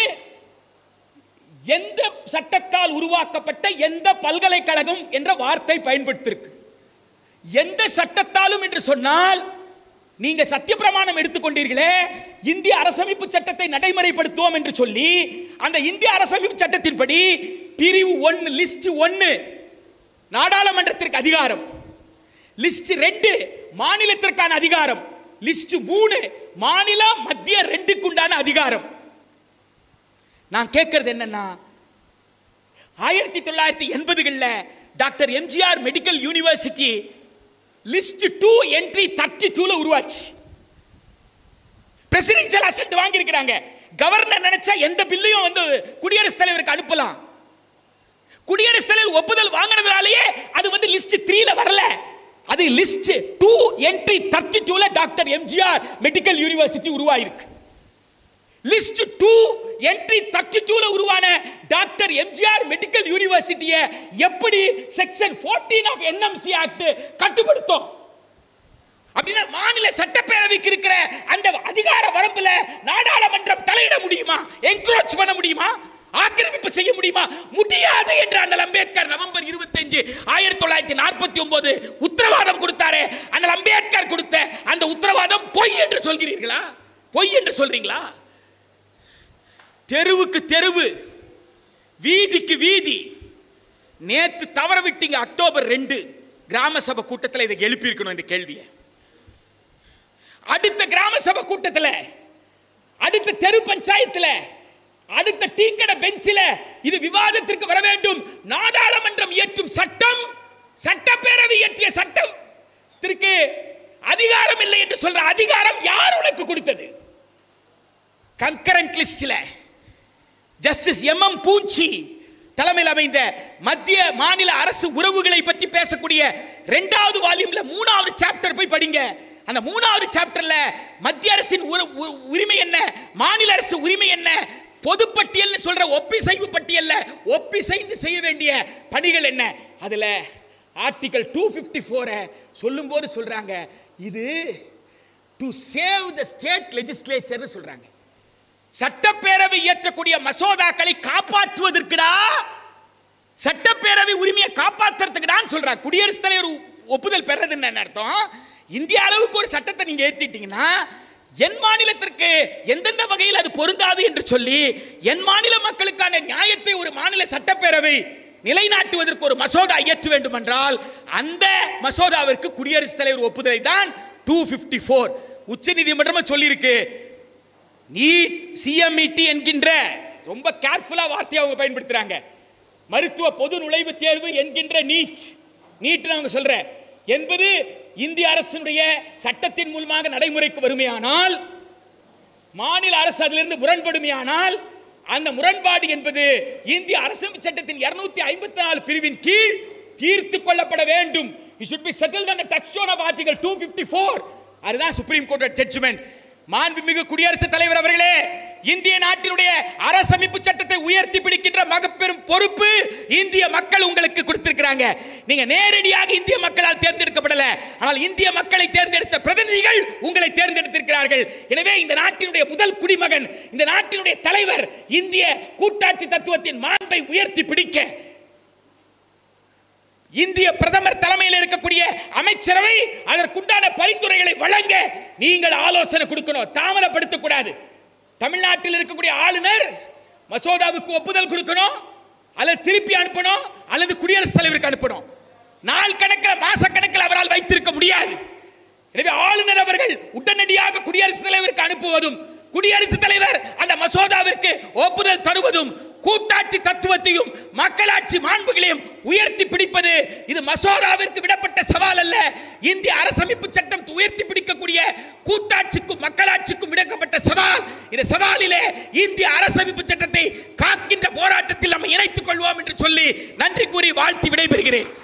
எந்த சட்டத்தால் உருவாக்கப்பட்ட எந்த பல்கலைக்கழகம் என்ற வார்த்தை பயன்படுத்திருக்கு எந்த சட்டத்தாலும் என்று சொன்னால் நீங்க சத்தியப்பிரமாணம் எடுத்துக்கொண்டீர்களே இந்திய அரசமைப்பு சட்டத்தை நடைமுறைப்படுத்துவோம் என்று சொல்லி அந்த இந்திய அரசமைப்பு சட்டத்தின்படி பிரிவு ஒன்னு லிஸ்ட் ஒன்னு நாடாளுமன்றத்திற்கு அதிகாரம் லிஸ்ட் ரெண்டு மாநிலத்திற்கான அதிகாரம் லிஸ்ட் மூணு மாநில மத்திய ரெண்டுக்கு உண்டான அதிகாரம் நான் கேட்கறது என்னன்னா ஆயிரத்தி தொள்ளாயிரத்தி எண்பதுகளில் doctor MGR medical university list two entry thirty டூல உருவாச்சு பிரசிடென்சியல் அசெட் வாங்கியிருக்கிறாங்க கவர்னர் நினைச்சா எந்த பில்லையும் வந்து குடியரசுத் தலைவருக்கு அனுப்பலாம் குடியரசுத் தலைவர் ஒப்புதல் வாங்கினதுனாலேயே அது வந்து லிஸ்ட் த்ரீல வரல அது லிஸ்ட் டூ என்ட்ரி தேர்ட்டி டூல டாக்டர் எம்ஜிஆர் மெடிக்கல் யூனிவர்சிட்டி உருவாயிருக்கு லிஸ்ட் டூ என்ட்ரி தேர்ட்டி டூல உருவான டாக்டர் எம்ஜிஆர் மெடிக்கல் யூனிவர்சிட்டியை எப்படி section fourteen of NMC act கட்டுப்படுத்தும் அப்படின்னா மாநில சட்டப்பேரவைக்கு இருக்கிற அந்த அதிகார வரம்புல நாடாளுமன்றம் தலையிட முடியுமா என்க்ரோச் பண்ண முடியுமா ஆக்கிரமிப்பு செய்ய முடியுமா முடியாது என்று அண்ணல் அம்பேத்கர் நவம்பர் இருபத்தஞ்சு ஆயிரத்தி தொள்ளாயிரத்தி நாற்பத்தி ஒன்பது உத்தரவாதம் கொடுத்தாரே அண்ணல் அம்பேத்கர் கொடுத்த அந்த உத்தரவாதம் பொய் என்று சொல்கிறீர்களா பொய் என்று சொல்றீங்களா தெருவுக்கு தெருவு வீதிக்கு வீதி நேத்து தவற விட்டீங்க அக்டோபர் ரெண்டு கிராம சபை கூட்டத்தில் இதை எழுப்பியிருக்கணும் இந்த கேள்வியை அடுத்த கிராம சபை கூட்டத்தில் அடுத்த தெரு பஞ்சாயத்தில் அடுத்த டீக்கடை பெஞ்சில் இது விவாதத்திற்கு வர வேண்டும் நாடாளுமன்றம் இயற்றும் சட்டம் சட்டப்பேரவை இயற்றிய சட்டத்திற்கு அதிகாரம் இல்லை என்று சொல்ற அதிகாரம் யார் உனக்கு கொடுத்தது கங்கரண்ட் லிஸ்ட்ல ஜஸ்டிஸ் எம் எம் பூச்சி தலைமையில் அமைந்த மத்திய மாநில அரசு உறவுகளை பற்றி பேசக்கூடிய இரண்டாவது வால்யூம்ல மூணாவது சாப்டர் போய் படிங்க அந்த மூணாவது சாப்டர்ல மத்திய அரசின் உற- உ- உரிமை என்ன மாநில அரசு உரிமை என்ன பொதுப்பட்டியல் சொல்ற ஒப்பிசைவு பட்டியல்ல ஒப்பிசைந்து செய்ய வேண்டிய பணிகள் என்ன அதுல ஆர்டிகல் டூ பிப்டி ஃபோரை சொல்லும்போது சொல்றாங்க இது டு சேவ் த ஸ்டேட் லெஜிஸ்லேச்சர்னு சொல்றாங்க சட்டப்பேரவை இயற்றக்கூடிய மசோதாக்களை காப்பாற்றுவதற்குடா சட்டப்பேரவை உரிமையை காப்பாற்றுறதுக்குடான்னு சொல்றாங்க குடியரசுத் தலைவர் ஒ- ஒப்புதல் பெறதுன்னு என்ன அர்த்தம் இந்திய அளவுக்கு ஒரு சட்டத்தை நீங்க ஏத்திட்டீங்கன்னா என் மாநிலத்திற்கு எந்தெந்த வகையில் அது பொருந்தாது என்று சொல்லி என் மாநில மக்களுக்கான நியாயத்தை ஒரு மாநில சட்டப்பேரவை நிலைநாட்டுவதற்கு ஒரு மசோதா இயற்ற வேண்டும் என்றால் அந்த மசோதாவிற்கு குடியரசுத் தலைவர் ஒப்புதலை தான் டூ பிப்டி ஃபோர் உச்ச நீதிமன்றம் சொல்லியிருக்கு நீட் சிஎம்இடி என்கின்ற ரொம்ப கேர்ஃபுல்லா வார்த்தையை அவங்க பயன்படுத்துறாங்க மருத்துவ பொது நுழைவுத் தேர்வு என்கின்ற நீட் நீட் அவங்க சொல்ற என்பது இந்திய அரசினுடைய சட்டத்தின் மூலமாக நடைமுறைக்கு வருமையானால் மாநில அரசு அதிலிருந்து முரண்படுமையானால் அந்த முரண்பாடு என்பது இந்திய அரசியல் சட்டத்தின் 254 ஐம்பத்தி நாலு பிரிவின் கீழ் தீர்த்து கொள்ளப்பட வேண்டும் it should be settled under touchstone of article 254 அதுதான் சுப்ரீம் கோர்ட் ஜட்ஜ்மெண்ட் மாண்புமிகு குடியரசுத் தலைவர் அவர்களே இந்திய நாட்டினுடைய அரசமைப்பு சட்டத்தை உயர்த்தி பிடிக்கின்ற மகப்பெரும் பொறுப்பு இந்திய மக்கள் உங்களுக்கு கொடுத்திருக்கிறாங்க நீங்க நேரடியாக இந்திய மக்களால் தேர்ந்தெடுக்கப்படல ஆனால் இந்திய மக்களை தேர்ந்தெடுத்த பிரதிநிதிகள் உங்களை தேர்ந்தெடுத்திருக்கிறார்கள் எனவே இந்த நாட்டினுடைய முதல் குடிமகன் இந்த நாட்டினுடைய தலைவர் இந்திய கூட்டாட்சி தத்துவத்தின் மாண்பை உயர்த்தி பிடிக்க இந்திய பிரதமர் தலைமையில் இருக்கக்கூடிய அமைச்சரவை அதற்குண்டான பரிந்துரைகளை வழங்க நீங்கள் ஆலோசனை கொடுக்கணும் தாமதப்படுத்தக் கூடாது தமிழ்நாட்டில் இருக்கக்கூடிய ஆளுநர் மசோதாவுக்கு ஒப்புதல் கொடுக்கணும் அல்லது திருப்பி அனுப்பணும் அல்லது குடியரசுத் தலைவருக்கு அனுப்பணும் நாள் கணக்கில் மாச கணக்கில் அவரால் வைத்திருக்க முடியாது எனவே ஆளுநர் அவர்கள் உடனடியாக குடியரசுத் தலைவருக்கு அனுப்புவதும் குடியரசுத் தலைவர் அந்த மசோதாவிற்கு ஒப்புதல் தருவதும் கூட்டாட்சி தத்துவத்தையும் மக்களாட்சி மாண்புகளையும் உயர்த்தி பிடிப்பது இது மசோதாவிற்கு விடப்பட்ட சவால் அல்ல இந்திய அரசமைப்பு சட்டம் உயர்த்தி பிடிக்கக்கூடிய கூட்டாட்சிக்கும் மக்களாட்சிக்கும் விடப்பட்ட சவால் இந்த சவாலிலே இந்திய அரசமைப்பு சட்டத்தை காக்கின்ற போராட்டத்தில் நம்ம இணைத்துக் கொள்வோம் என்று சொல்லி நன்றி கூறி வாழ்த்தி விடைபெறுகிறேன்